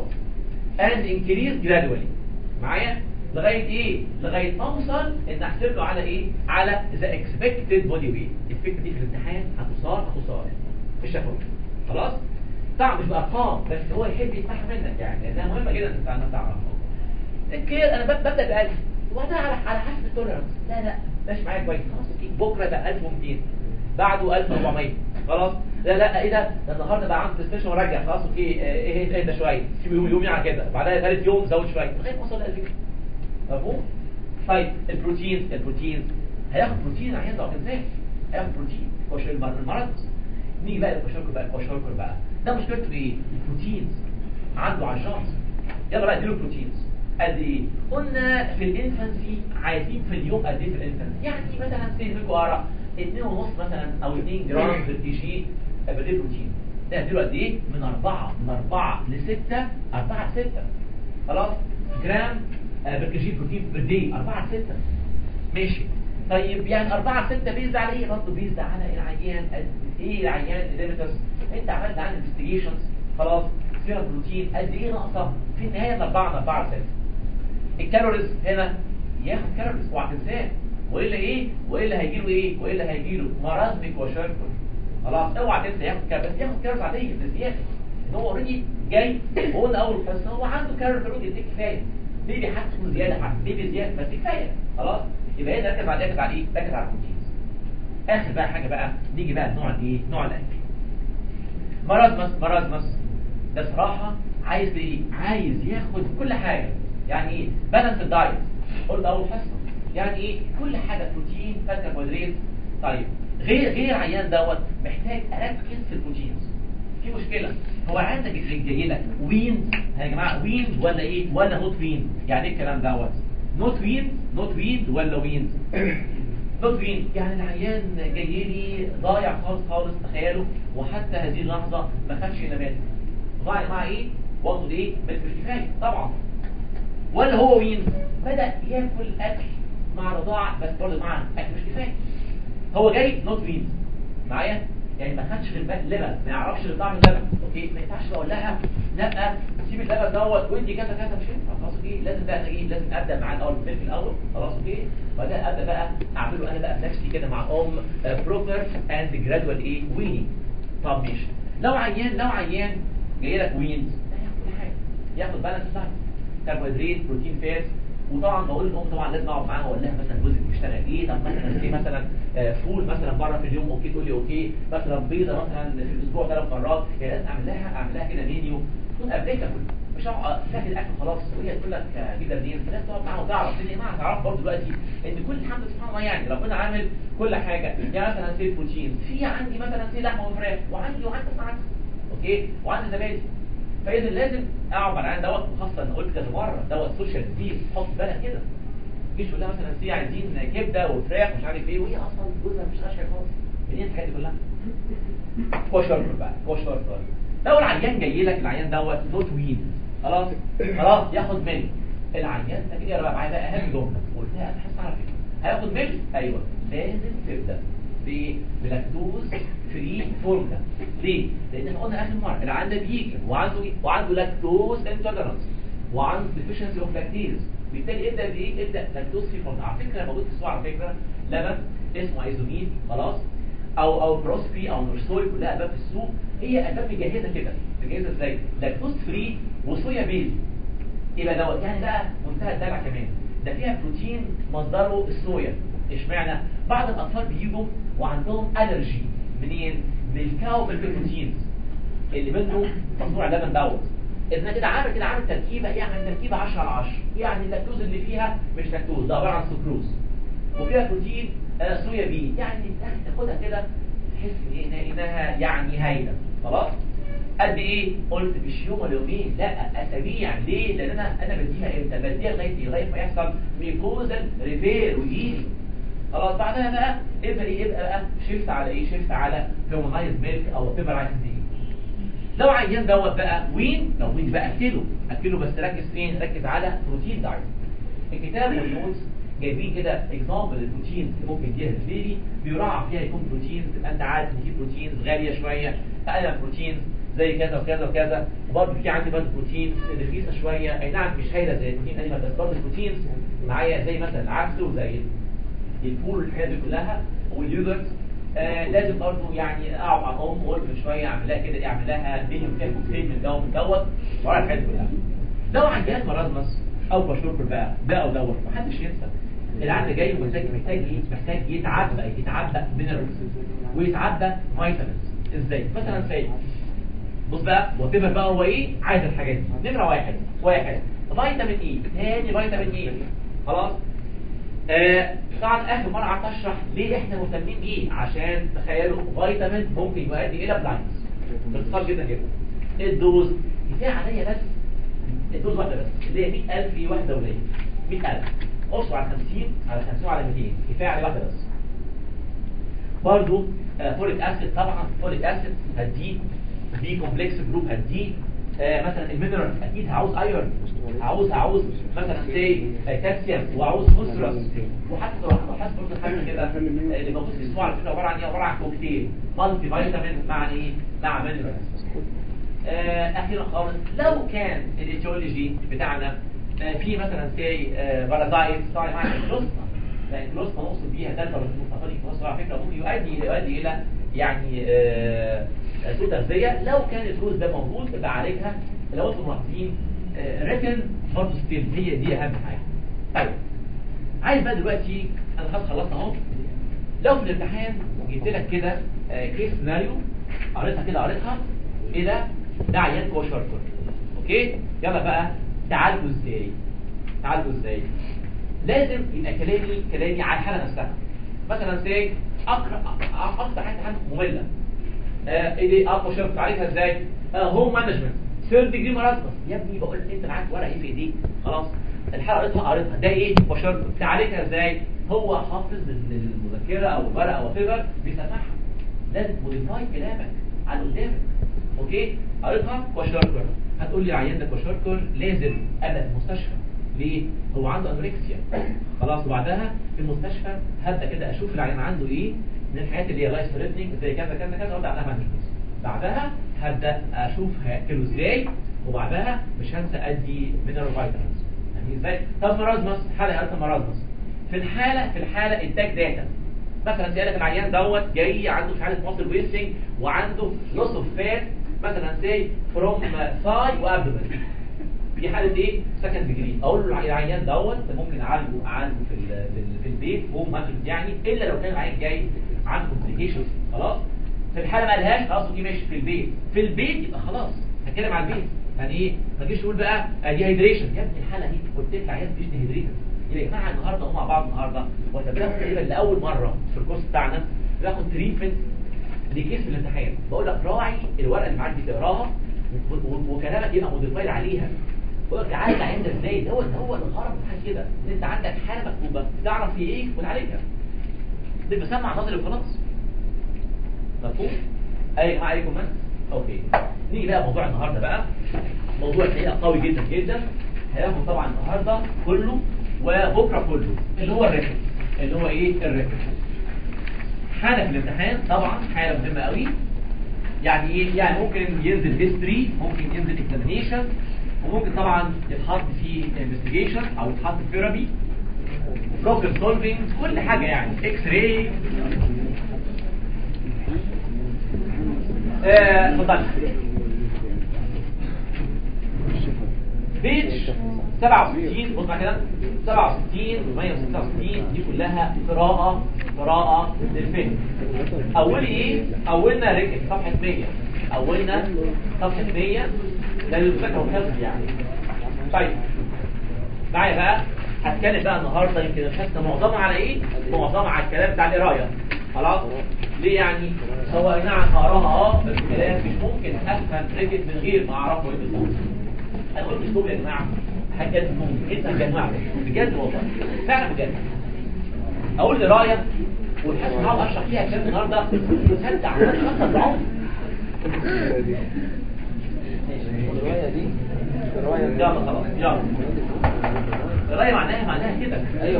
and increase gradually معايا لغايه ايه لغايه ما اوصل ان احسب له على ايه على the expected body weight الفكره دي في الامتحان هتصار هتصار في الشفوي خلاص طبعا مش بارقام بس هو يحب يسمعها منك يعني لانها مهمه جدا انت انك تعرفها الكير انا بب- ببدا ب 1000 وده على على حسب التوليرانس لا لا ماشي معايا كويس خلاص اوكي بكره بقى 1200 بعده 1400 خلاص لا لا ايه ده ده النهارده بقى عندي ستيشن ورجع خلاص اوكي آه، ايه ايه ده شويه سيب يوم يومين على كده بعدها ثالث يوم زود شويه لغايه ما اوصل ل 1000 مفهوم طيب البروتين البروتين هياخد بروتين عشان ده ازاي هياخد بروتين كوشر المرض نيجي بقى الكوشركر بقى الكوشركر بقى ده مشكلته ايه البروتينز عنده على الجنس يلا بقى اديله بروتينز قد ايه قلنا في الانفانسي عايزين في اليوم قد ايه في الانفانسي يعني مثلا سيد لكم اقرا 2 ونص مثلا او 2 جرام في الكي جي بديه بروتين ده اديله قد ايه من 4 من 4 ل 6 4 ل 6 خلاص جرام بالكي جي بروتين بالدي 4 ل 6 ماشي طيب يعني 4 6 بيزد على ايه برضه بيزد على العيان قد ايه العيان الليميترز انت عملت عن انفستيجيشنز خلاص سيرم بروتين قد ايه ناقصه في النهايه من 4 من 4 ل 6 الكالوريز هنا ياخد كالوريز اوعى تنساه والا ايه والا هيجي له ايه والا هيجي له مرض وشركه خلاص اوعى تنسى ياخد كارب بس ياخد كارب عاديه بزياده ان هو اوريدي جاي وقلنا اول حصه هو عنده كارب في الوجه دي كفايه بيبي حتى تكون زياده حتى بيبي زياده بس كفايه خلاص يبقى هنا ركز على ركز على ايه؟ ركز على البروتين اخر بقى حاجه بقى نيجي بقى لنوع الايه؟ نوع الاكل مرازمس مرازمس ده صراحه عايز ايه؟ عايز ياخد كل حاجه يعني ايه؟ بالانس الدايت قلت اول حصه يعني ايه؟ كل حاجه بروتين فات كربوهيدرات طيب غير غير عيان دوت محتاج اركز في البروتينز في مشكله هو عندك جاي لك وين يا جماعه وين ولا ايه ولا نوت وين يعني ايه الكلام دوت نوت وين نوت وين ولا وين نوت وين يعني العيان جاي لي ضايع خالص خالص تخيلوا وحتى هذه اللحظه ما خدش نبات ضايع مع ايه واخد ايه بس مش كفايه طبعا ولا هو وين بدا ياكل اكل مع رضاعه بس برضه مع اكل مش كفايه هو جاي نوت وين معايا يعني ما خدش غير لبن ما يعرفش غير طعم اللبن اوكي ما ينفعش اقول لها لا سيب اللبن دوت وادي كذا كذا مش هينفع خلاص اوكي لازم بقى ايه لازم ابدا معاه الاول بالملك الاول خلاص اوكي وبعدين ابدا بقى اعمل له انا بقى بنفسي كده مع ام بروبر اند جرادوال ايه ويني طب ماشي لو عيان لو عيان جاي لك وينز لا ياخد كل حاجه ياخد بالانس دايت كربوهيدرات بروتين فات وطبعا بقول للام طبعا لازم اقعد معاها واقول لها مثلا جوزك بيشتغل ايه طب مثلا ايه مثلا آه، فول مثلا مره في اليوم اوكي تقول لي اوكي مثلا بيضه مثلا في الاسبوع ثلاث مرات يعني لازم اعمل لها اعمل لها كده منيو تكون ابليكابل مش هقعد تاخد الاكل خلاص وهي تقول لك آه، جدا منين لازم تقعد معاها وتعرف لان يا جماعه تعرف برضه دلوقتي ان كل الحمد لله سبحان الله يعني ربنا عامل كل حاجه يعني مثلا سي بروتين في عندي مثلا سي لحمه وفراخ وعندي وعندي عدس اوكي وعندي زبادي فاذا لازم اقعد مع العيان دوت وخاصه انا قلت كذا مره دوت سوشيال ديز حط بالك كده تجيش تقول لها مثلا سي عايزين كبده وفراخ ومش عارف ايه وهي اصلا جوزها مش غاشيه خالص منين الحاجات دي كلها؟ كوشر بقى كوشر لو العيان جاي لك العيان دوت نوت وين خلاص خلاص ياخد مني العيان ده كده بقى معايا بقى اهم جمله قلتها انا حاسس على فكره هياخد مني ايوه لازم تبدا ب- بلاكتوز فري فورمولا ليه؟ لان احنا قلنا اخر مره العيان ده بيجي وعنده ايه؟ وعنده لاكتوز انتوليرانس وعنده ديفيشنسي اوف لاكتيز بالتالي ابدا بايه؟ ابدا لاكتوز فري فورمولا على فكره موجود في السوق على فكره لبن اسمه ايزومين خلاص او او بروسبي او نورسوي كلها اسباب في السوق هي اسباب مجهزه كده مجهزه ازاي؟ لاكتوز فري وصويا بيز يبقى دوت يعني بقى منتهى الدلع كمان ده فيها بروتين مصدره الصويا اشمعنى بعض الاطفال بيجوا وعندهم الرجي منين من الكاو ميلك بروتينز اللي منه مصنوع اللبن دوت اذا كده عامل كده عامل تركيبه يعني تركيبه 10 على 10 يعني اللاكتوز اللي فيها مش لاكتوز ده عباره عن سكروز وفيها بروتين آه، صويا بين يعني تاخدها كده تحس ان إيه؟ انها يعني هايله خلاص قد ايه قلت مش يوم ولا يومين لا اسابيع ليه لان انا انا بديها امتى بديها لغايه إيه؟ لغايه ما يحصل ميكوزال ريفير ويجيلي خلاص بعدها بقى يبقى ايه يبقى بقى شيفت على ايه شيفت على فيمونايز ميلك او فيبرايز دي لو عيان دوت بقى وين لو وين بقى اكله اكله بس ركز فين ركز على بروتين دايت الكتاب والنوتس جايبين كده اكزامبل البروتين اللي ممكن يديها للبيبي بيراعى فيها يكون بروتين تبقى انت عارف ان في بروتينز غاليه شويه اقل بروتين زي كذا وكذا وكذا وبرضه في عندي برضه بروتين رخيصه شويه اي نعم مش هايله زي البروتين انيمال بس برضه البروتينز معايا زي مثلا العدس وزي الفول والحاجات دي كلها واليوجرت آه لازم برضه يعني اقعد مع الام وقلت من شويه اعمل لها كده اعمل لها فيديو كده كوكتيل من دوت من دوت وراء الحاجات دي كلها لو عندي مرضمس او بشرب بقى ده او دوت محدش ينسى العقل جاي ومحتاج محتاج ايه محتاج يتعبى يتعبى مينرالز ويتعبى فيتامينز ازاي مثلا زي بص بقى وتبقى بقى هو ايه عايز الحاجات دي نمره واحد واحد فيتامين اي تاني فيتامين اي خلاص آه طبعا اخر مره قعدت اشرح ليه احنا مهتمين بيه عشان تخيلوا فيتامين ممكن يؤدي الى بلايندز باختصار جدا جدا الدوز كفايه عليا بس الدوز واحده بس اللي هي 100000 في واحده قليله 100000 قصوا على 50 على 50 على 200 كفايه على واحده بس برضو آه فوليك اسيد طبعا فوليك اسيد هديه بي كومبلكس جروب هديه آه مثلا المينرال اكيد هعوز ايرون عاوز عاوز مثلا سي كالسيوم وعاوز فوسفورس وحتى لو حاسس برضه حاجه كده آه، اللي موجود في السوق على فكره عباره عن ايه عباره عن كوكتيل مالتي فيتامين مع ايه مع مينرال آه، اخيرا خالص لو كان الايتيولوجي بتاعنا آه، في مثلا سي بارازايت صار معنا كلوسما لان كلوسما نقصد بيها ده البارازيت على فكره ممكن يؤدي يؤدي الى يعني آه، سوء تغذيه لو كان الجزء ده موجود يبقى عالجها لو انتم ملاحظين ريتن برضه ستيل هي دي اهم حاجه طيب عايز بقى دلوقتي انا خلاص خلصت اهو لو في الامتحان جبت لك كده كيس سيناريو قريتها كده قريتها ايه ده ده عيان كوشركر اوكي يلا بقى تعالجوا ازاي تعالجوا ازاي لازم يبقى كلامي كلامي على الحاله نفسها مثلا سي اقرا أ- اكتر حاجه حاجه ممله آه، ايه دي اقوى شرط تعرفها ازاي هوم مانجمنت ثيرد ديجري مرضبس يا ابني بقول لك انت معاك ورقه ايه في ايديك خلاص الحلقه قريتها قريتها ده ايه وشرط تعالجها ازاي هو حافظ المذكره او الورقه او فيفر بيسمعها لازم موديفاي كلامك على اللي قدامك اوكي قريتها كوشاركر هتقول لي عيان ده كوشاركر لازم ابدا في المستشفى ليه هو عنده انوركسيا خلاص وبعدها في المستشفى هبدا كده اشوف العيان عنده ايه من الحاجات اللي هي لايف ثريتنينج زي كذا كذا كذا وابدا عليها مانجمنت بعدها هبدا اشوف هاكله ازاي وبعدها مش هنسى ادي مينرال فيتامينز يعني ازاي طب مرازمس حاله قالت مرازمس في الحاله في الحاله اداك داتا مثلا سيادة العيان دوت جاي عنده في حاله مصر ويستنج وعنده لوس اوف فات مثلا سي فروم ثاي وابدومن دي حاله ايه سكند ديجري اقول له العيان دوت ممكن اعالجه اعالجه في ال في, ال في البيت هوم مانجمنت يعني الا لو كان العيان جاي عنده كومبليكيشنز خلاص في الحاله ما قالهاش خلاص دي ماشي في البيت في البيت يبقى خلاص هتكلم على البيت يعني ايه ما تجيش تقول بقى دي هيدريشن يا ابني الحاله دي قلت لك العيان مش ديهيدريتد يبقى يا جماعه النهارده هم مع بعض النهارده واحنا بناخد تقريبا لاول مره في الكورس بتاعنا بناخد تريتمنت لكيس في الامتحان بقول لك راعي الورقه اللي معاك دي تقراها و- و- وكلامك يبقى موديفايد عليها بقول لك تعالج عندك ازاي ده هو ده هو الغرض من حاجه كده ان انت عندك حاله مكتوبه تعرف هي ايه وتعالجها دي بسمع نظري وخلاص مفهوم اي يا جماعه عليكم من اوكي نيجي بقى موضوع النهارده بقى موضوع الحقيقه قوي جدا جدا هياخد طبعا النهارده كله وبكره كله اللي هو الريكورد اللي هو ايه الريكورد حاله في الامتحان طبعا حاله مهمه قوي يعني ايه يعني ممكن ينزل هيستوري ممكن ينزل اكزامينيشن وممكن طبعا يتحط فيه انفستيجيشن او يتحط ثيرابي بروبلم سولفينج كل حاجه يعني اكس راي آه، اتفضل بيج 67 بص مع كده 67 و166 دي كلها قراءة قراءة للفهم أولي إيه؟ أولنا رجل صفحة 100 أولنا صفحة 100 ده للمذاكرة والحفظ يعني طيب معايا بقى هتكلم بقى النهارده يمكن الحصه معظمها على ايه؟ معظمها على الكلام بتاع القرايه خلاص؟ ليه يعني؟ هو أي نعم هقراها اه بس الكلام مش ممكن افهم ريكت من غير ما اعرفه ايه بالظبط. انا قلت اسلوب يا جماعه هتجننوني انت هتجننوا بجد والله فعلا بجد اقول قرايه والحصه هقعد اشرح فيها كلام النهارده تصدق على خمسه العمر الرواية دي الرواية يلا خلاص يلا القرايه معناها معناها كده ايوه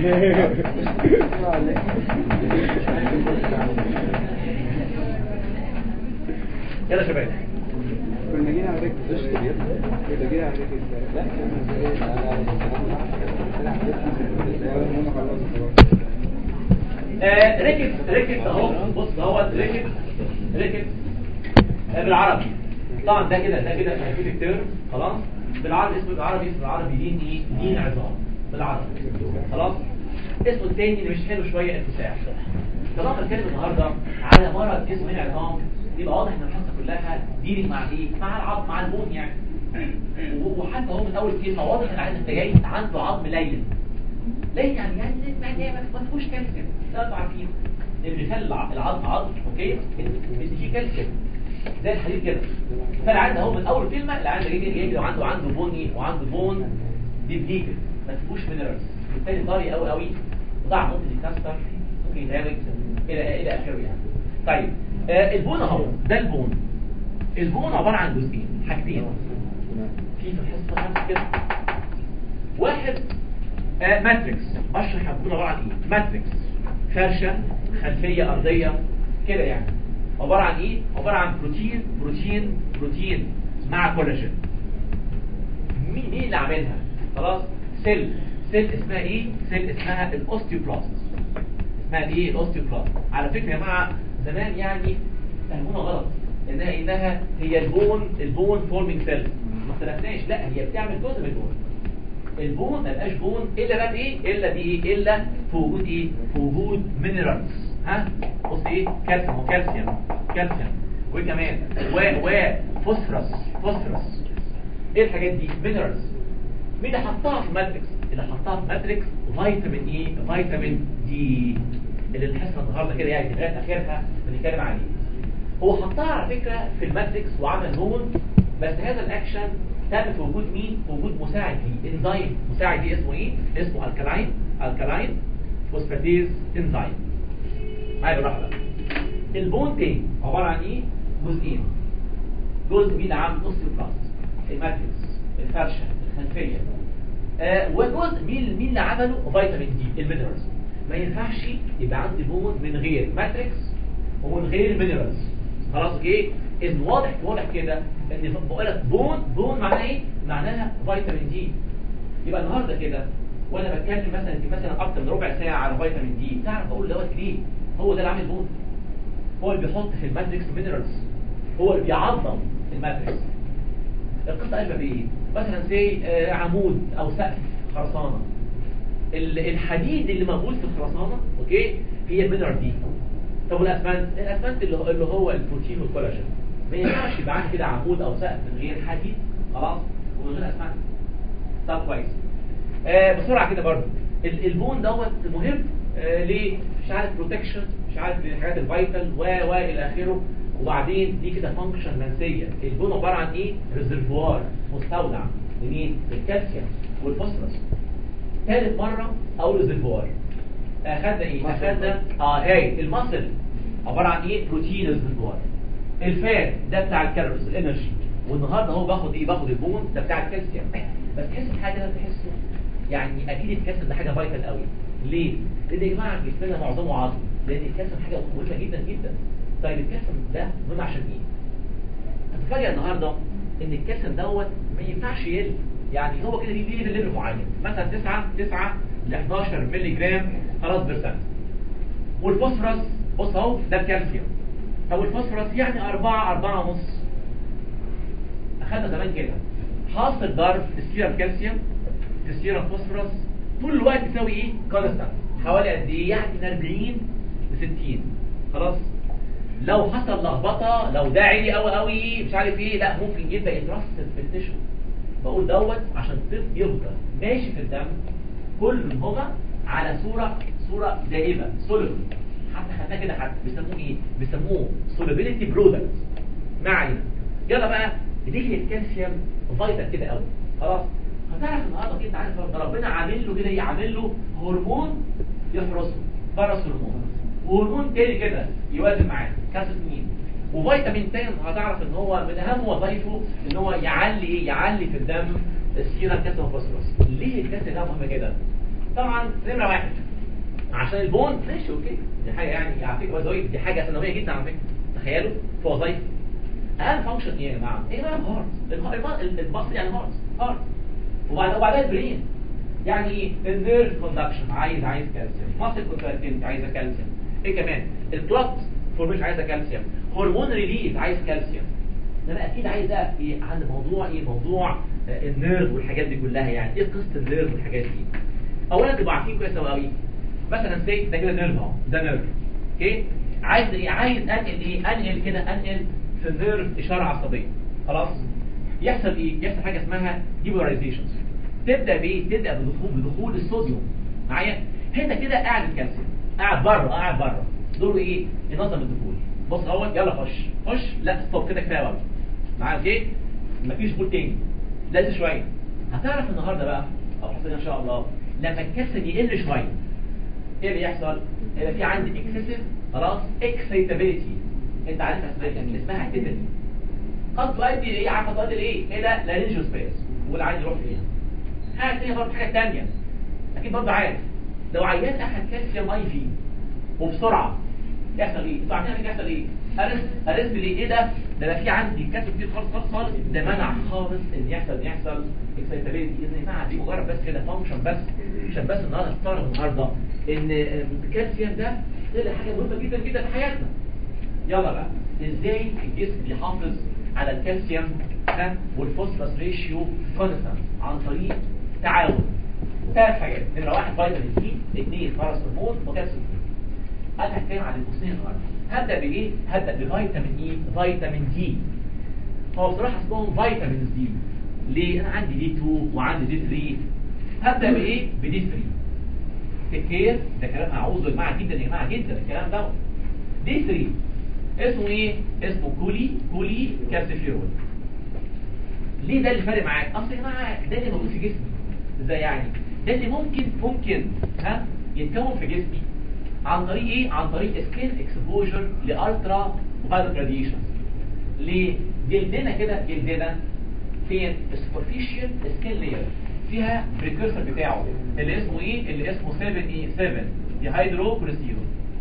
يلا يا شباب كنا جينا على ركز كنا جينا على ركز لا آه ركب ركب اهو بص اهو ركب ركب آه بالعربي طبعا ده كده ده كده ساينتفك تيرم خلاص بالعربي اسمه بالعربي اسمه بالعربي دين ايه دين عظام بالعربي خلاص اسمه التاني اللي مش حلو شويه انفساح طالما بنتكلم النهارده على مرض اسمه العظام يبقى واضح ان الحصه كلها ديري مع ايه مع العظم مع البون يعني و- وحتى هو من اول كلمه واضح ان العيان انت جاي عنده عظم لين ليه يعني يعني ما ما ما فيهوش كالسيوم ده انتوا عارفين اللي بيخلي الع- العظم عظم اوكي بس فيه كالسيوم زي الحديد كده فالعيان اهو من اول كلمه العيان ده جاي جاي وعنده عنده بني وعنده بون ديبليتد ما فيهوش مينرالز بالتالي طري قوي قوي وضع ممكن يتكسر ممكن يتهاوج الى الى اخره يعني طيب آه البون اهو ده البون البون عباره عن جزئين حاجتين في في الحصه خمسه كده واحد آه ماتريكس اشرح هتكون عباره عن ايه ماتريكس فرشه خلفيه ارضيه كده يعني عباره عن ايه عباره عن بروتين بروتين بروتين مع كولاجين مين مين اللي عاملها خلاص سيل سيل اسمها ايه سيل اسمها الاوستيوبلاست اسمها ايه الاوستيوبلاست على فكره يا جماعه زمان يعني فهمونا غلط انها انها هي البون البون فورمينج سيل ما اختلفناش لا هي بتعمل جزء من البون البون ما بقاش بون الا بقى بايه الا بايه الا في وجود ايه في وجود مينرالز ها بص ايه كالسيوم وكالسيوم كالسيوم وكمان و و فوسفورس فوسفورس ايه الحاجات دي مينرالز مين اللي حطها في الماتريكس اللي حطها في الماتريكس فيتامين ايه فيتامين دي اللي الحصه النهارده كده يعني لغايه اخرها بنتكلم عليه هو حطها على فكره في الماتريكس وعمل هون بس هذا الاكشن تم في وجود مين في وجود مساعد ليه انزيم مساعد ليه اسمه ايه اسمه الكلاين الكلاين فوسفاتيز انزيم معايا بالراحه بقى البون تاني عباره عن ايه جزئين جزء مين عام اوستيوبلاست الماتريكس الفرشه الخلفيه آه وجزء مين مين اللي عمله فيتامين دي المينرالز ما ينفعش يبقى عندي بون من غير ماتريكس ومن غير مينرالز خلاص اوكي ان واضح واضح كده ان بقول لك بون بون معناها ايه معناها فيتامين دي يبقى النهارده كده وانا بتكلم مثلا مثلا اكتر من ربع ساعه على فيتامين دي تعرف اقول دوت ليه هو ده اللي عامل بون هو اللي بيحط في الماتريكس مينرالز هو اللي بيعظم الماتريكس القصه قلبها بايه مثلا زي آه عمود او سقف خرسانه ال- الحديد اللي موجود في الخرسانه اوكي هي المينرال دي طب والاسمنت الاسمنت اللي هو اللي هو البروتين والكولاجين ما ينفعش يبقى عندي كده عمود او سقف من غير حديد خلاص ومن غير اسمنت طب كويس آه بسرعه كده برضه ال- البون دوت مهم آه ليه مش عارف بروتكشن مش عارف الحاجات الفيتال و و الى اخره وبعدين دي كده فانكشن منسيه البون عباره عن ايه ريزرفوار مستودع لمين الكالسيوم والفوسفورس ثالث مره اقول ريزرفوار اخدنا ايه اخدنا اه هاي المصل عباره عن ايه بروتين ريزرفوار الفات ده بتاع الكالوريز الانرجي والنهارده هو باخد ايه باخد البون ده بتاع الكالسيوم بس تحس بحاجه ده تحسه يعني اكيد الكالسيوم ده حاجه فايتال قوي ليه لان يا جماعه جسمنا معظمه عظم لان الكالسيوم حاجه مهمه جدا جدا طيب الكالسيوم ده مهم عشان ايه هتفاجئ النهارده ان الكالسيوم دوت ما ينفعش يقل يعني هو كده ليه ليه ليفل معين مثلا 9 9 ل 11 مللي جرام خلاص بيرسنت والفوسفورس بص اهو ده الكالسيوم طب والفوسفورس يعني 4 4 ونص اخدنا زمان كده حاصل ضرب السيرم كالسيوم في السيرم فوسفورس طول الوقت تساوي ايه كونستانت حوالي قد ايه يعني من 40 ل 60 خلاص لو حصل لخبطه لو ده عالي قوي قوي مش عارف ايه لا ممكن يبدا يترسب في التشو بقول دوت عشان الطفل يفضل ماشي في الدم كل هما على صوره صوره دائمه سوليبل حتى خدناه كده حتى بيسموه ايه بيسموه سوليبيليتي برودكت ما علينا يلا بقى ليه الكالسيوم فايتال كده قوي خلاص هتعرف النهارده كده عارف ده ربنا عامل له كده ايه عامل له هرمون يحرسه فرس هرمون وهرمون تاني كده يوازن معاه كالسيوم وفيتامين تاني هتعرف ان هو من اهم وظائفه ان هو يعلي ايه يعلي في الدم السيرم كالسيوم فوسفورس ليه الكالسيوم ده مهم كده طبعا نمره واحد عشان البون ماشي اوكي دي حاجه يعني على فكره وظائف دي حاجه ثانويه جدا على فكره تخيلوا في وظائف اهم فانكشن ايه يا جماعه ايه بقى الهارت البصر يعني هارت هارت وبعد وبعدها البرين يعني ايه النيرف كوندكشن عايز عايز كالسيوم ماسل كونتراكتيفيتي عايزه كالسيوم ايه كمان الكلوت فورميشن عايزه كالسيوم هرمون ريليز عايز كالسيوم انا اكيد عايز اقف ايه عند موضوع ايه موضوع آه، النيرف والحاجات دي كلها يعني ايه قصه النيرف والحاجات دي اولا تبقوا عارفين كويس قوي قوي مثلا سي ده كده نيرف اهو ده نيرف اوكي عايز ايه عايز انقل ايه انقل كده انقل في النيرف اشاره عصبيه خلاص يحصل ايه يحصل حاجه اسمها ديبولايزيشن تبدا بايه تبدا بدخول بدخول الصوديوم معايا هنا كده قاعد الكالسيوم قاعد بره قاعد بره دوره ايه ينظم الدخول بص اهو يلا خش خش لا ستوب كده كفايه بقى معايا اوكي مفيش دخول تاني لازم شويه هتعرف النهارده بقى او حصل ان شاء الله لما الكالسيوم يقل شويه ايه اللي يحصل يبقى في عندي اكسسيف خلاص اكسيتابيليتي انت عارفها اسمها اسمها تيتاني قد تؤدي لايه عارفه تؤدي لايه الى لارنجو سبيس والعين يروح فيها حاجه ثانيه برضه حاجه ثانيه اكيد برضه عارف لو عيان اخذ كالسيوم اي في وبسرعه يحصل ايه انتوا عارفين يحصل ايه ارست ارست ليه ايه ده ده بقى في عندي كالسيوم كتير خالص خالص خالص ده منع خالص ان يحصل ان يحصل اكسيتابيلتي اذا يا جماعه دي مجرد بس كده فانكشن بس عشان بس النهارده استغرب النهارده ان الكالسيوم ده طلع حاجه مهمه جدا جدا في حياتنا يلا بقى ازاي الجسم بيحافظ على الكالسيوم ها والفوسفورس ريشيو كونستانت عن طريق تعاون ثلاث حاجات نمره واحد فيتامين دي اثنين باراسيتامول وكالسيوم انا هتكلم عن الاثنين النهارده هبدا بايه هبدا بفيتامين اي فيتامين دي هو بصراحه اسمهم فيتامينز دي ليه انا عندي دي 2 وعندي دي 3 هبدا بايه بدي 3 تكير ده كلام هعوزه يا جماعه جدا يا جماعه جدا الكلام ده دي 3 اسمه ايه اسمه كولي كولي كالسيفيرول ليه ده اللي فارق معاك اصل يا جماعه ده اللي موجود في جسمي ازاي يعني ده اللي ممكن ممكن ها يتكون في جسمي عن طريق ايه عن طريق سكين اكسبوجر لالترا فايولت راديشن ليه جلدنا كده جلدنا فين السوبرفيشال سكين لاير فيها بريكورسر بتاعه اللي اسمه ايه اللي اسمه 7 اي 7 دي هيدرو كوليسترول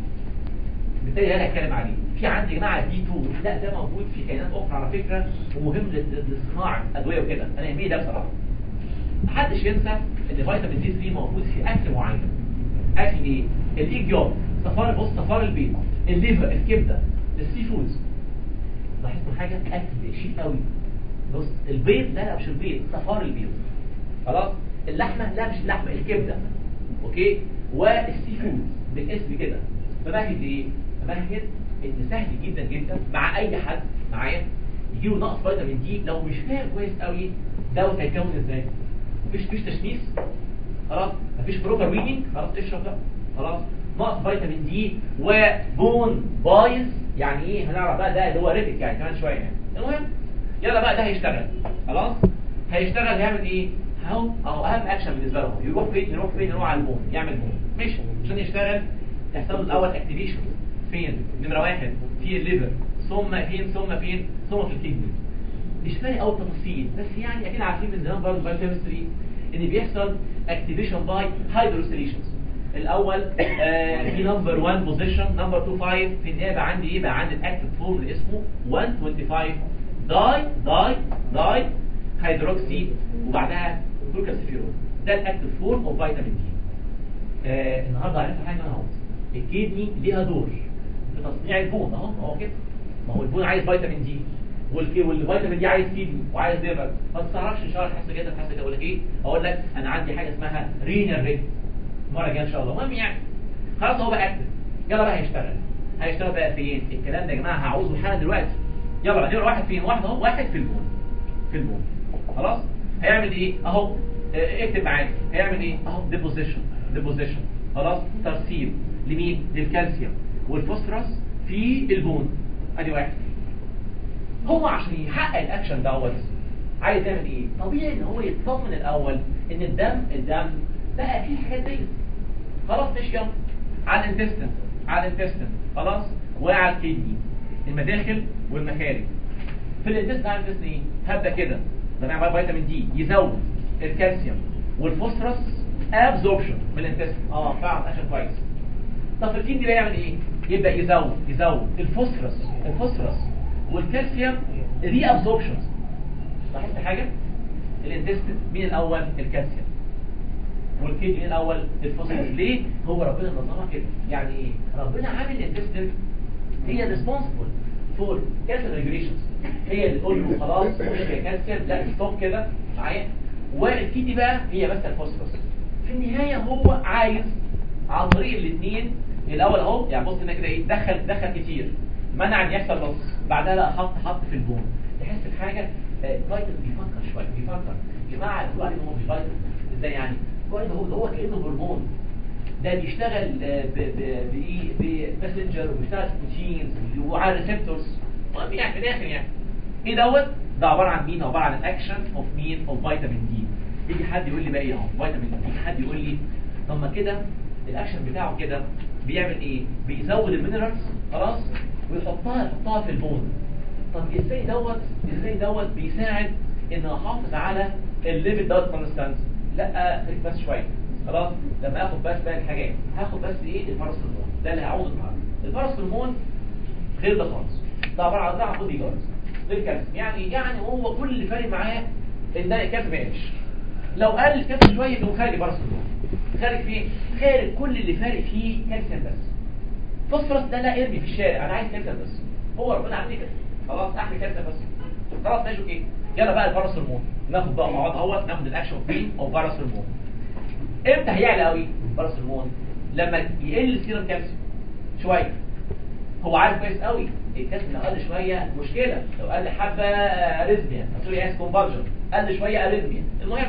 بالتالي انا هتكلم عليه في عندي يا جماعه دي 2 لا ده موجود في كائنات اخرى على فكره ومهم لل- لصناعه ادويه وكده انا يهمني ده بصراحه محدش ينسى ان فيتامين دي 3 موجود في اكل معين اكل ايه الايج يوم صفار بص صفار البيض الليفر الكبده السي فودز لاحظتوا حاجه اكل شيك قوي بص البيض لا لا مش البيض صفار البيض خلاص اللحمه لا مش اللحمه الكبده اوكي والسي فود بالاسم كده فمهد ايه فمهد ان سهل جدا جدا مع اي حد معايا يجي له نقص فيتامين دي لو مش فاهم كويس قوي دوت هيتكون ازاي مفيش مفيش تشميس خلاص مفيش بروبر ويننج خلاص اشرب بقى خلاص نقص فيتامين دي وبون بايظ يعني ايه هنعرف بقى ده اللي هو ريتك يعني كمان شويه يعني المهم يلا بقى ده هيشتغل خلاص هيشتغل هيعمل ايه اهو اهو اهم اكشن بالنسبه له يروح فين يروح فين يروح على البون يعمل بون ماشي عشان يشتغل يحصل له الاول اكتيفيشن فين نمره واحد في الليفر ثم فين ثم فين ثم في الكدني مش فارق قوي التفاصيل بس يعني اكيد عارفين من زمان برضه بايوكيمستري ان بيحصل اكتيفيشن باي هيدروسيليشنز الاول آه في نمبر 1 بوزيشن نمبر 2 5 في النهايه بقى عندي ايه بقى عندي الاكتيف فورم اللي اسمه 125 داي داي داي هيدروكسي وبعدها جلوكاسيفيرول ده الاكتيف فورم اوف فيتامين دي آه النهارده عرفت حاجه اهو الكدني ليها دور في تصنيع البون اهو اهو كده ما هو البون عايز فيتامين دي والكي والفيتامين دي عايز كدني وعايز ليفر ما تستغربش ان شاء الله تحس كده تحس كده اقول لك ايه اقول لك انا عندي حاجه اسمها رينال ريت المره الجايه ان شاء الله المهم يعني خلاص هو بقى اكتف يلا بقى هيشتغل هيشتغل بقى فين الكلام ده يا جماعه هعوزه حالا دلوقتي يلا بقى نمره واحد فين واحد اهو واحد في البون في البون خلاص هيعمل ايه اهو اه، اكتب معايا هيعمل ايه اهو ديبوزيشن ديبوزيشن خلاص ترسيب لمين للكالسيوم والفوسفورس في البون ادي واحد هو عشان يحقق الاكشن دوت عايز يعمل ايه طبيعي ان هو يطمن الاول ان الدم الدم بقى فيه الحاجات دي خلاص مش يلا على الانتستين على الانتستين خلاص وعلى الكدني المداخل والمخارج في الانتستين على الانتستين ايه هبدا كده ده نعمل فيتامين دي يزود الكالسيوم والفوسفورس ابزوربشن من الانتستين اه فعلا اكشن كويس طب في الكدني بقى يعمل ايه يبدا يزود يزود الفوسفورس الفوسفورس والكالسيوم ري ابزوربشن لاحظت حاجه الانتستين مين الاول الكالسيوم والكدني مين الاول الفوسفورس ليه هو ربنا نظمها كده يعني ايه ربنا عامل الانتستين هي ريسبونسبل فور كالسيوم ريجوليشنز هي اللي تقول له خلاص مش يا كالسيوم لا ستوب كده معايا والكدني بقى هي بس الفوسفورس في النهايه هو عايز عن طريق الاثنين الاول اهو يعني بص هنا كده ايه دخل دخل كتير منع ان يحصل نص بعدها لا حط حط في البون تحس بحاجه آه، فيتامين بيفكر شويه بيفكر يا جماعه بيقولوا عليه ان هو مش فيتامين ازاي يعني فيتامين هو هو كانه هرمون ده بيشتغل آه، ب- ب- بايه بماسنجر وبيشتغل بروتينز وعلى ريسبتورز المهم يعني في الاخر يعني ايه دوت ده عباره عن مين عباره عن الاكشن اوف مين اوف فيتامين دي يجي حد يقول لي بقى ايه اهو فيتامين دي يجي حد يقول لي طب ما كده الاكشن بتاعه كده بيعمل ايه بيزود المينرالز خلاص ويحطها يحطها في البون طب ازاي دوت ازاي دوت بيساعد ان احافظ على الليفل دوت كونستانت لا خليك بس شويه خلاص لما اخد بس بقى الحاجات هاخد بس ايه الباراسيتامول ده اللي هعوض النهارده الباراسيتامول غير ده خالص ده عباره عن ضعف بودي جارد غير كالسيوم يعني يعني هو كل اللي فارق معاه ان ده الكالسيوم ما يقلش لو قل الكالسيوم شويه يبقى خارج باراسيتامول خارج فين خارج كل اللي فارق فيه كالسيوم بس فوسفورس ده لا ارمي في الشارع انا عايز كالسيوم بس هو ربنا عامل كده خلاص احمي كارثه بس خلاص ماشي اوكي يلا بقى الفيروس هرمون ناخد بقى مع بعض اهوت ناخد الاكشن بين او فيروس هرمون امتى هيعلى قوي فيروس هرمون لما يقل السيرم كالسيوم شويه هو عارف كويس قوي الكالسيوم لو قل شويه مشكله لو قل حبه اريزميا سوري اس كونفالجن قل شويه اريزميا المهم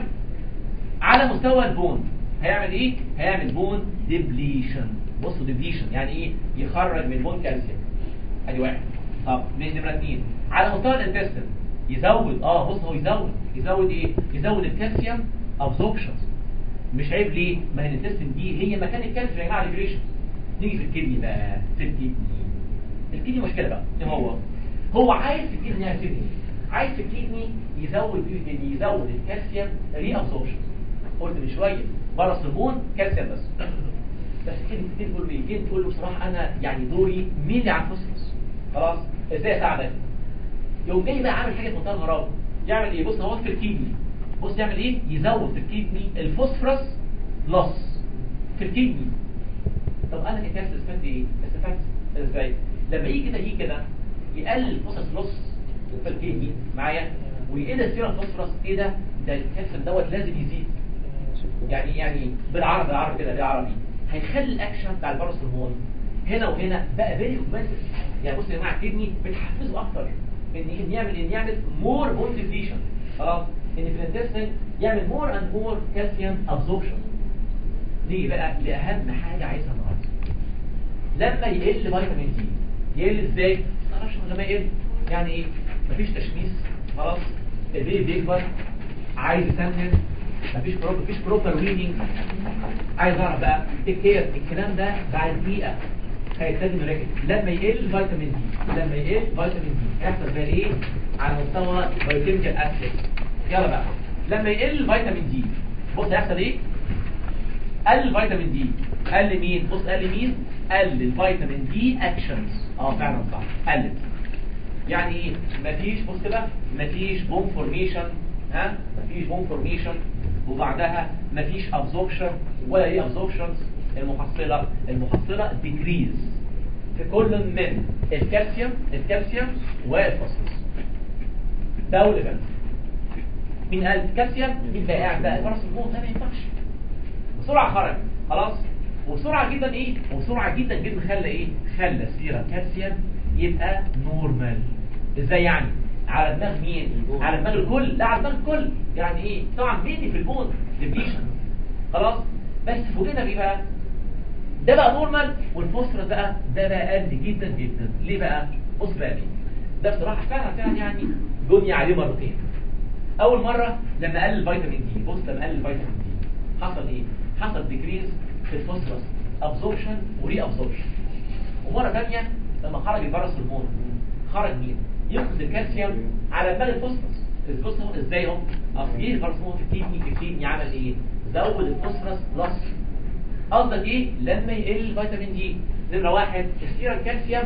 على مستوى البون هيعمل ايه هيعمل بون ديبليشن بصوا ديبليشن يعني ايه يخرج من البون كالسيوم ادي واحد طب مش نمره اثنين على مستوى الانتستين يزود اه بص هو يزود يزود ايه يزود الكالسيوم ابزوربشنز مش عيب ليه ما هي الانتستين دي هي مكان الكالسيوم يا جماعه ريجريشن نيجي في الكدني بقى في الكدني الكدني مشكله بقى ايه هو هو عايز في الكدني يعمل كدني عايز في الكدني يزود ايه تاني يزود الكالسيوم ري ابزوربشن قلت من شويه بره الهرمون كالسيوم بس بس كده كتير تقول لي جيت تقول له بصراحه انا يعني دوري مين اللي على الفوسفورس خلاص ازاي اساعدك يقوم جاي بقى عامل حاجه في منتهى الغرابه يعمل ايه بص هو في الكدني بص يعمل ايه يزود في الكدني الفوسفورس لص في الكدني طب انا ككاس استفدت ايه استفدت ازاي لما يجي كده يجي كده يقلل الفوسفورس لص في الكدني معايا ويقل السيرم فوسفورس ايه ده ده الكالسيوم دوت لازم يزيد يعني يعني بالعربي بالعربي كده بالعربي هيخلي الاكشن بتاع الفيروس هرمون هنا وهنا بقى فيري اوباسيف يعني بص يا جماعه الكدني بتحفزه اكتر ان ان يعمل ان يعمل مور بون ديفليشن خلاص ان في الانتستين يعمل مور اند مور كالسيوم ابزوربشن نيجي بقى لاهم حاجه عايزها النهارده لما يقل فيتامين دي يقل ازاي؟ ما اعرفش لما يقل يعني ايه؟ مفيش تشميس خلاص البيبي بيكبر عايز يسنن مفيش بروب مفيش بروبر ويننج عايز اعرف بقى تيك كير الكلام ده بعد دقيقه هيتسجل ريكت لما يقل فيتامين دي لما يقل فيتامين دي هيحصل زي ايه على مستوى بايوكيميكال اسيد يلا بقى لما يقل فيتامين دي بص هيحصل ايه قل الفيتامين دي قل مين بص قل مين قل الفيتامين دي اكشنز اه فعلا صح قلت يعني ايه مفيش بص كده مفيش بوم فورميشن ها مفيش بوم فورميشن وبعدها مفيش ابزوربشن ولا ايه ابزوربشنز المحصله المحصله ديكريز في كل من الكالسيوم الكالسيوم والفوسفورس ده اول ايفنت مين قال الكالسيوم مين بقى قاعد بقى الفرس الموت ده ما ينفعش بسرعه خرج خلاص وبسرعه جدا ايه وبسرعه جدا جدا خلى ايه خلى السيرم كالسيوم يبقى نورمال ازاي يعني على دماغ مين على دماغ الكل لا على دماغ الكل يعني ايه طبعا بيدي في البون ديبليشن خلاص بس فوجئنا بيه بقى ده بقى نورمال والفوسفورس بقى ده بقى قل جدا جدا ليه بقى بص بقى ليه ده بصراحه فعلا فعلا يعني دنيا عليه مرتين اول مره لما قل الفيتامين دي بص لما قل الفيتامين دي حصل ايه حصل ديكريز في الفوسفورس ابزوربشن وري ابزوربشن ومره ثانيه لما خرج الفيروس هرمون خرج مين يفقد الكالسيوم على دماغ الفوسفورس الفوسفورس ازاي اهو اصل جه الفيروس هرمون في الكيدني في الكيدني عمل ايه زود الفوسفورس بلس قصدك ايه لما يقل الفيتامين دي نمره واحد السيرم كالسيوم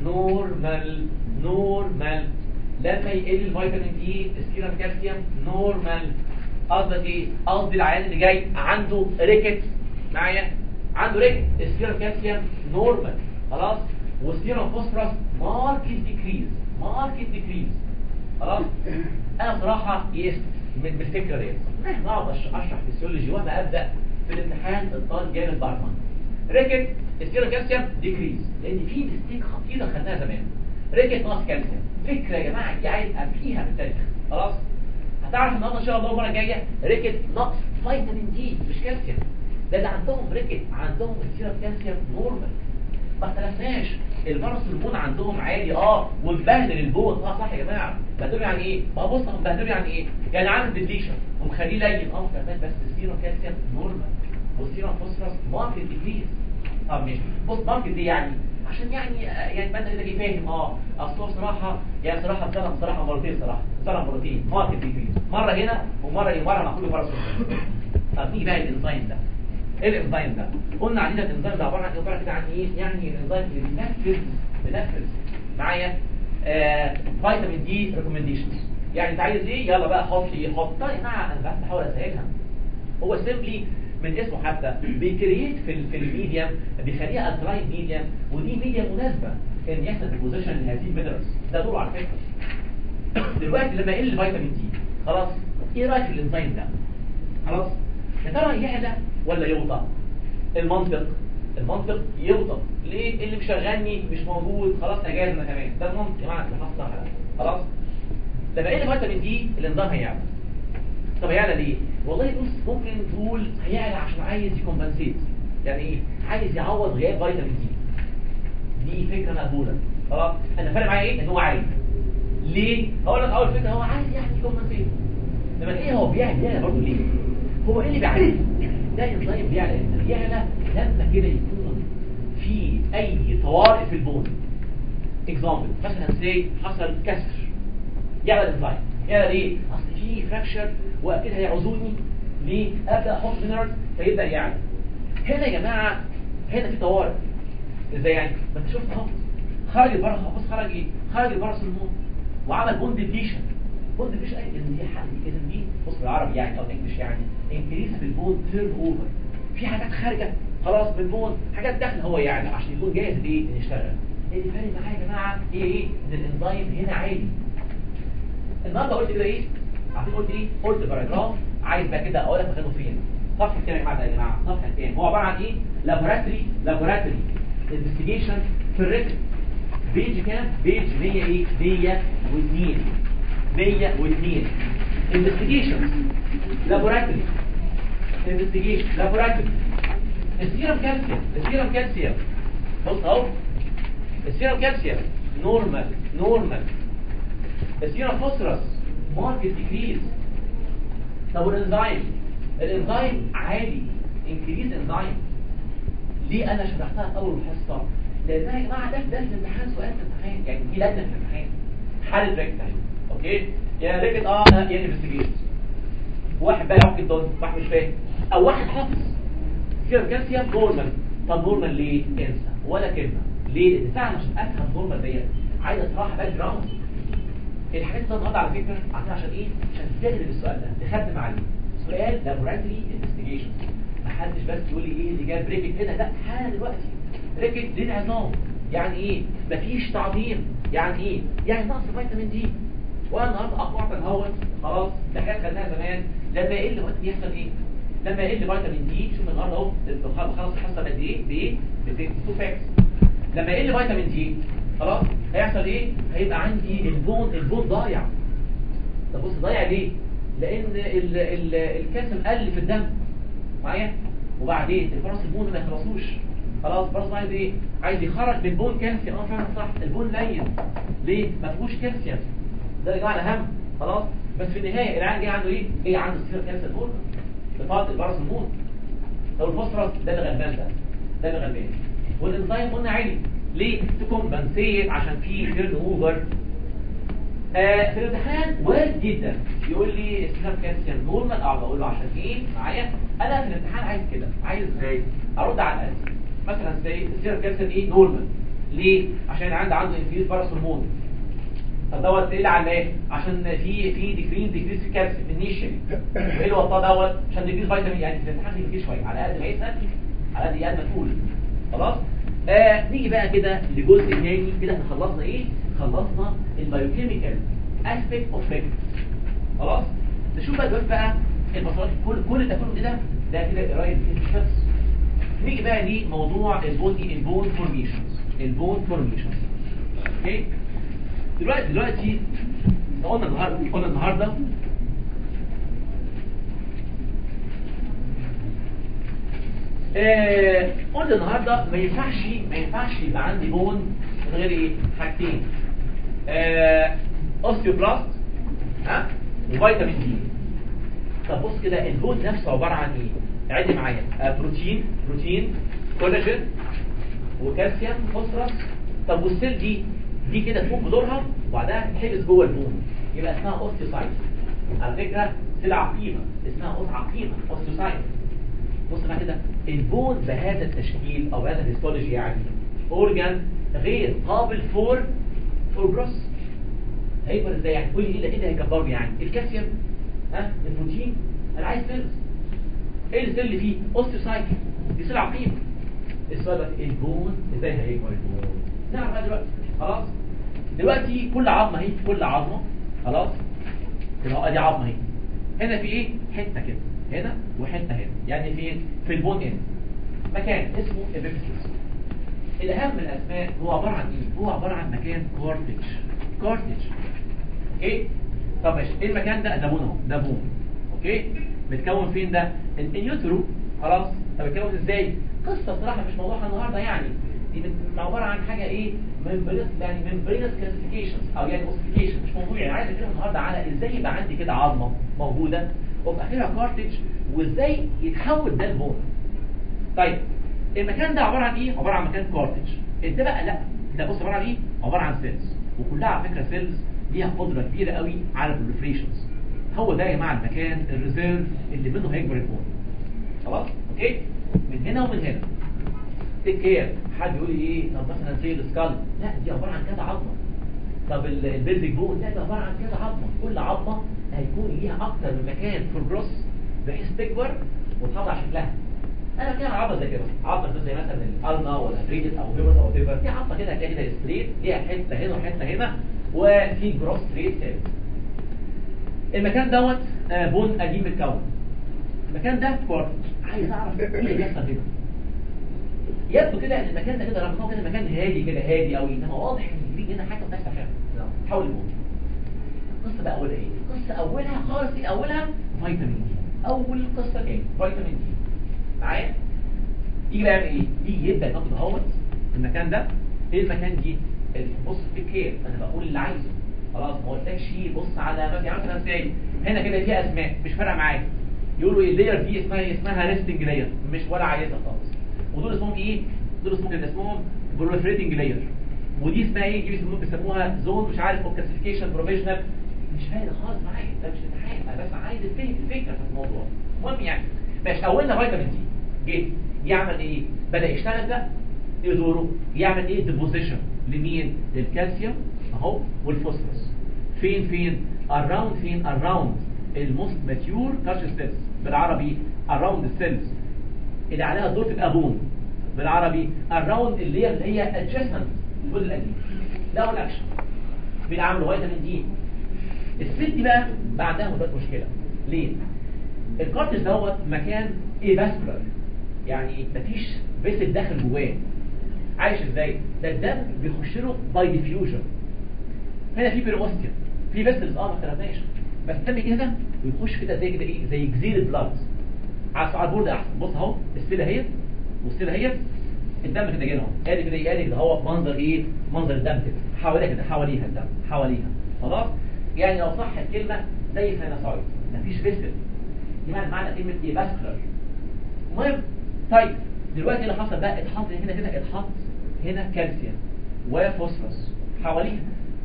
نورمال نورمال لما يقل الفيتامين دي السيرم كالسيوم نورمال قصدك ايه قصدي العيان اللي جاي عنده ريكت معايا عنده ريكت السيرم كالسيوم نورمال خلاص والسيرم فوسفورس ماركت ديكريز ماركت ديكريز خلاص انا بصراحه يئست من من الفكره ديت مهما اقعد أش- اشرح فيسيولوجي وانا ابدا في الامتحان الطالب جاي من بعد ريكت السيرم كالسيوم ديكريز لان في ميستيك خطيره خدناها زمان ريكت ناقص كالسيوم فكره يا جماعه دي عايز ابنيها في التاريخ خلاص هتعرف النهارده ان شاء الله المره الجايه ريكت نقص فيتامين دي مش كالسيوم ده اللي عندهم ريكت عندهم السيرم كالسيوم نورمال ما اختلفناش الفيروس البون عندهم عالي اه ومبهدل البون اه صح يا جماعه بهدله يعني ايه ما بص مبهدله يعني ايه يعني عامل ديبليشن ومخليه لين اه تمام بس السيرم كالسيوم نورمال والسيرم فوسفورس ماركت ديكريز طب ماشي بص ماركت دي يعني عشان يعني يعني ما انت كده جاي فاهم اه اصل هو بصراحه يعني بصراحه اتظلم بصراحه مرتين صراحه اتظلم مرتين ماركت ديكريز مره هنا ومره ايه مره مع كل فيروس طب نيجي بقى الانزيم ده ايه الانزيم ده قلنا علينا الانزيم ده عباره عن ايه عباره كده عن ايه يعني الانزيم اللي بينفذ بينفذ معايا آه فيتامين دي ريكومنديشنز يعني انت عايز ايه يلا بقى حط لي حط طيب يا جماعه انا بس بحاول اسهلها هو سيمبلي من اسمه حتى بيكريت في ال- في الميديم بيخليها الكلاين ميديم ودي ميديم مناسبه ان يحصل ديبوزيشن لهذه المينرالز ده دوره على فكره دلوقتي لما يقل الفيتامين دي خلاص ايه رايك في الانزيم ده خلاص يا ترى يعلى ولا يوطى المنطق المنطق يوطى ليه اللي مشغلني مش موجود خلاص اجازه انا كمان ده المنطق يا جماعه اللي حصل خلاص لما يقل فيتامين دي الانزيم هيعلى طب هيعلى ليه والله بص ممكن تقول هيعلى عشان عايز يكمبنسيت يعني ايه عايز يعوض غياب فيتامين دي دي فكره مقبوله خلاص انا فارق معايا ايه ان هو عايز ليه هقول لك اول فكره هو عايز يعني يكمبنسيت لما ايه هو بيعلى بيعلى برضه ليه هو ايه اللي بيعلى ده انزيم بيعلى امتى بيعلى لما كده يكون في اي طوارئ في البون اكزامبل مثلا سي حصل كسر يعمل الانزيم يعمل ايه اصل في فراكشر واكيد هيعوزوني ليه ابدا احط مينرالز فيبدا يعلى هنا يا جماعه هنا في طوارئ ازاي يعني ما انت شفت اهو خرج البره بص خرج ايه خرج البره سلمون وعمل بوند ديفيشن بوند ديفيشن ايه ان دي حاجه اذا دي بص بالعربي يعني او انجلش يعني انكريس في البون تيرن اوفر في حاجات خارجه خلاص من البون حاجات داخله هو يعني عشان يكون جاهز لايه ان يشتغل ايه اللي فارق معايا يا جماعه ايه ايه ان الانزيم هنا عالي النهارده قلت كده ايه عارفين قلت ايه قلت باراجراف عايز بقى كده اقول لك مكانه فين صفحه كام يا جماعه يا جماعه صفحه كام هو عباره عن ايه لابوراتوري لابوراتوري انفستيجيشن في الريتم بيج كام بيج 100 ايه 102 102 انفستيجيشن لابوراتوري انفستيجيشن لابوراتوري السيرم كالسيوم السيرم كالسيوم بص اهو السيرم كالسيوم نورمال نورمال السيرم فوسفورس ماركت ديكريز طب الانزيم الانزيم عالي انكريز انزيم ليه انا شرحتها في اول حصه لان يا جماعه ده ده الامتحان سؤال في الامتحان يعني دي لجنه في الامتحان حاله ريكت اوكي يا ريكت اه يا انفستيجيت واحد بقى يعك الدون واحد مش فاهم او واحد حافظ سيرم كالسيوم نورمال طب نورمال ليه انسى ولا كلمه ليه لان فعلا عشان افهم نورمال ديت عايز اصراحه باك جراوند الحاجات دي النهارده على فكره عشان عشان ايه عشان تغلب السؤال ده تخدم عليه سؤال لابوراتوري انفستيجيشن ما حدش بس يقول لي ايه اللي جاب ريكت هنا لا حالا دلوقتي ريكت دي عظام يعني ايه مفيش تعظيم يعني ايه يعني نقص فيتامين دي وانا النهارده اقوى الهوت خلاص ده حاجه خدناها زمان لما يقل فيتامين دي يحصل ايه لما يقل فيتامين دي شوف النهارده اهو خلاص الحصه قد ايه بايه ب 2 فاكس لما يقل فيتامين دي خلاص هيحصل ايه هيبقى عندي البون البون ضايع طب بص ضايع ليه لان ال ال الكالسيوم قل في الدم معايا وبعدين الفرس البون ما يخلصوش خلاص الفرس عايز ايه عايز يخرج من البون كالسيوم اه فعلا صح البون لين ليه ما فيهوش كالسيوم ده يا جماعه الاهم خلاص بس في النهايه العيان جاي عنده ايه ايه عنده سير كالسيوم بون بطاقه الفرس البون طب الفوسفورس ده اللي غلبان ده ده اللي غلبان والانزيم قلنا عالي ليه تكمبنسيت عشان في تيرن اوفر آه في الامتحان وارد جدا يقول لي استخدام كالسيوم نورمال اقعد اقول له عشان ايه معايا انا في الامتحان عايز كده عايز ازاي ارد على الاسئله مثلا زي السيرم كالسيوم ايه نورمال ليه عشان عندي عنده انفيوز بارس هرمون طب دوت ايه اللي على ايه عشان في في ديكريز ديكريز في الكالسيوم انيشالي وايه اللي وطاه دوت عشان ديكريز فيتامين يعني في الامتحان بيجي شويه على قد ما يسال على قد قد ما تقول خلاص آه نيجي بقى كده لجزء تاني كده احنا خلصنا ايه خلصنا البايوكيميكال اسبيكت اوف ريكت خلاص نشوف بقى دلوقتي بقى المسارات كل كل ده كله ده ده كده قرايه الحفظ نيجي بقى لموضوع البون البون فورميشنز البون فورميشنز اوكي دلوقتي دلوقتي قلنا النهارده قلنا النهارده آه قلنا النهارده ما ينفعش ما ينفعش يبقى عندي بون من غير ايه حاجتين آه اوستيوبلاست ها وفيتامين دي طب بص كده البون نفسه عباره عن ايه عد معايا آه بروتين بروتين كولاجين وكالسيوم فوسفورس طب والسيل دي دي كده تقوم بدورها وبعدها تتحبس جوه البون يبقى اسمها اوستيوسايت على فكره سيل عقيمه اسمها اوس عقيمه اوستيوسايت بص بقى كده البون بهذا التشكيل او بهذا الهيستولوجي يعني اورجان غير قابل فور فور جروس هيكبر ازاي يعني قول لي ايه اللي ايه اللي هيكبره يعني الكالسيوم ها البروتين انا عايز فيرس ايه السيل اللي فيه اوستيوسايت دي سيل عقيم السؤال بقى البون ازاي هيكبر البون نعرف بقى دلوقتي خلاص دلوقتي كل عظمه اهي كل عظمه خلاص كده ادي عظمه اهي هنا في ايه حته كده هنا وحته هنا يعني فين في البون هنا مكان اسمه ابيفيسيس الاهم من الاسماء هو عباره عن ايه هو عباره عن مكان كورتج كورتج اوكي طب ماشي ايه المكان ده ده بون اهو ده بون اوكي متكون فين ده الانيوترو خلاص طب اتكون ازاي قصه صراحه مش موضوعها النهارده يعني دي بت- عباره عن حاجه ايه ممبرينس يعني ممبرينس كلاسيفيكيشنز او يعني اوسيفيكيشن مش موضوع يعني عايز اتكلم النهارده على ازاي يبقى عندي كده عظمه موجوده وفي اخرها كارتج وازاي يتحول ده لبون طيب المكان ده عباره عن ايه عباره عن مكان كارتج انت بقى لا ده بص عباره عن ايه عباره عن سيلز وكلها على فكره سيلز ليها قدره كبيره قوي على البروليفريشنز هو ده يا جماعه المكان الريزيرف اللي منه هيكبر البون خلاص اوكي من هنا ومن هنا تيك كير حد يقول لي ايه طب مثلا زي السكال لا دي عباره عن كذا عظمه طب ال- البيلفيك بون لا دي عباره عن كذا عظمه كل عظمه هيكون ليها اكتر من مكان في الجروس بحيث تكبر وتحافظ على شكلها انا كده عظمه زي كده عظمه زي مثلا الالنا ولا الريدس او هيومس او تيفر في عظمه كده هتلاقي كده ستريت ليها حته هنا وحته هنا وفي جروس ستريت ثابت المكان دوت آه، بون قديم متكون المكان ده كوارتج عايز اعرف ايه اللي بيحصل هنا يبدو كده ان المكان ده كده رغم ان هو كده مكان هادي كده هادي قوي انما واضح ان في هنا حاجه بتحصل فعلا حول الموت القصه بقى اولها ايه القصه اولها خالص ايه اولها فيتامين دي اول قصه كام فيتامين دي معايا يجي بقى يعمل ايه يجي يبدا ياخد اهوت المكان ده ايه المكان دي بص في كير انا بقول اللي عايزه خلاص ما قلتلكش بص على مثلا مثلا ازاي هنا كده في اسماء مش فارقه معايا يقولوا ايه اللاير دي اسمها إيه؟ اسمها ريستنج لاير مش ولا عايزها خالص ودول اسمهم ايه دول اسمهم كده اسمهم بروليفريتنج لاير ودي اسمها ايه دي بيسموها بيسموها زون مش عارف كلاسيفيكيشن بروفيشنال مش فارق خالص معايا ده مش امتحان انا بس عايز الفهم الفكره في الموضوع المهم يعني ماشي اولنا فيتامين دي جه يعمل ايه بدا يشتغل ده ايه دوره يعمل ايه ديبوزيشن لمين للكالسيوم اهو والفوسفورس فين فين اراوند فين اراوند الموست ماتيور كالسيوم سيلز بالعربي اراوند السيلز اللي عليها دور تبقى بون بالعربي اراوند اللي هي اللي هي ادجستنت الجزء القديم ده اول اكشن بيعملوا فيتامين دي الست دي بقى بقى عندها مدة مشكله ليه الكارتج دوت مكان ايفاسكولار يعني مفيش فيسل داخل جواه عايش ازاي ده الدم بيخش له باي ديفيوجن هنا في بيروستيوم في فيسلز اه ما اختلفناش بس الدم كده ويخش كده زي كده ايه زي جزيره بلاد على على البورد احسن بص اهو السيله اهي والسيله اهي الدم كده جاي اهو ادي كده ادي كده هو منظر ايه منظر الدم كده حواليها كده حواليها الدم حواليها خلاص يعني لو صح الكلمه زي سيناسايد مفيش فيسل دي معنى معنى كلمه ايه فاسكولار المهم طيب دلوقتي اللي حصل بقى اتحط هنا كده اتحط هنا كالسيوم وفوسفورس حواليها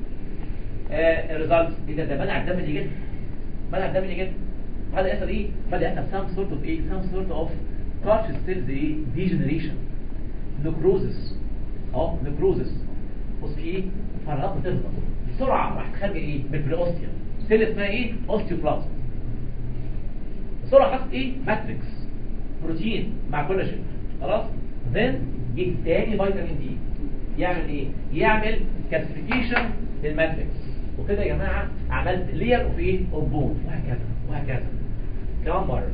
آه الريزلت ايه ده ده منع الدم اللي جدا منع الدم اللي جدا هذا يحصل ايه بدا يحصل some sort of ايه some sort of cartilage cells ايه degeneration necrosis اه necrosis بص في ايه فراغات بتهبط بسرعه راح خارجه ايه من البريوستيوم سيل اسمها ايه اوستيوبلازم بسرعه حصل ايه ماتريكس بروتين مع كولاجين خلاص then جه تاني فيتامين دي يعمل ايه يعمل كالسيفيكيشن للماتريكس وكده يا جماعه عملت لير اوف ايه اوف بون وهكذا وهكذا كمان مره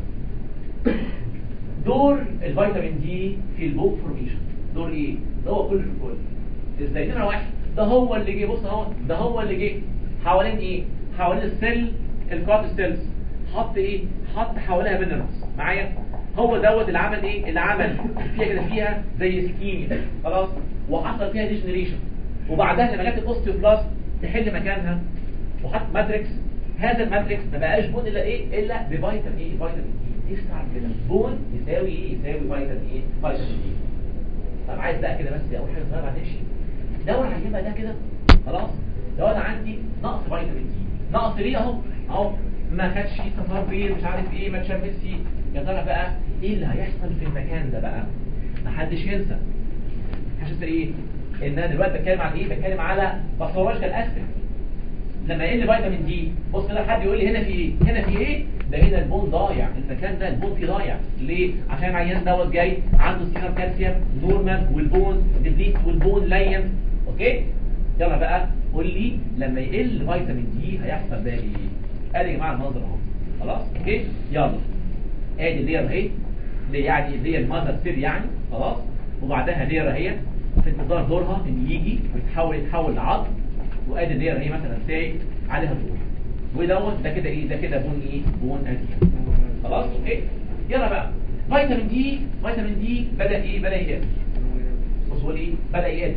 دور الفيتامين دي في البون فورميشن دور ايه ده هو كل في الكل ازاي نمره واحد ده هو اللي جه بص اهو ده هو اللي جه حوالين ايه حوالين السيل الكارت سيلز حط ايه حط حواليها مينرالز معايا هو دوت اللي عمل ايه اللي عمل فيها كده فيها زي سكيميا خلاص وحصل فيها ديجنريشن وبعدها لما جت الاوستيوبلاست تحل مكانها وحط ماتريكس هذا الماتريكس ما بقاش بون الا ايه الا بفيتامين ايه فيتامين ايه ايه تعرف كده بون يساوي ايه يساوي فيتامين ايه فيتامين ايه طب عايز بقى كده بس اول حاجه صغيره بعد نمشي دور هجيبها ده كده خلاص لو انا عندي نقص فيتامين دي نقص ليه اهو اهو ما خدش سفر بيه مش عارف ايه ما تشمسش يا ترى بقى ايه اللي هيحصل في المكان ده بقى محدش ينسى محدش ينسى ايه ان انا دلوقتي بتكلم عن ايه بتكلم على باثولوجيكال اسبكت لما يقل فيتامين دي بص كده حد يقول لي هنا في ايه هنا في ايه ده هنا البون ضايع المكان ده البون فيه ضايع ليه عشان العيان دوت جاي عنده سيرم كالسيوم نورمال والبون ديبليت والبون لين اوكي يلا بقى قول لي لما يقل فيتامين دي هيحصل بقى ايه ادي يا جماعه المنظر اهو خلاص اوكي يلا ادي اللير اهي اللي يعني اللي هي المذر سيل يعني خلاص وبعدها لير اهي في انتظار دورها ان يجي ويتحول يتحول لعظم وادي اللير اهي مثلا ساي عليها دور ودوت ده كده ايه ده كده بون ايه بون ادي خلاص اوكي يلا بقى فيتامين دي فيتامين دي بدا ايه بدا يقل بص هو ايه بدا يقل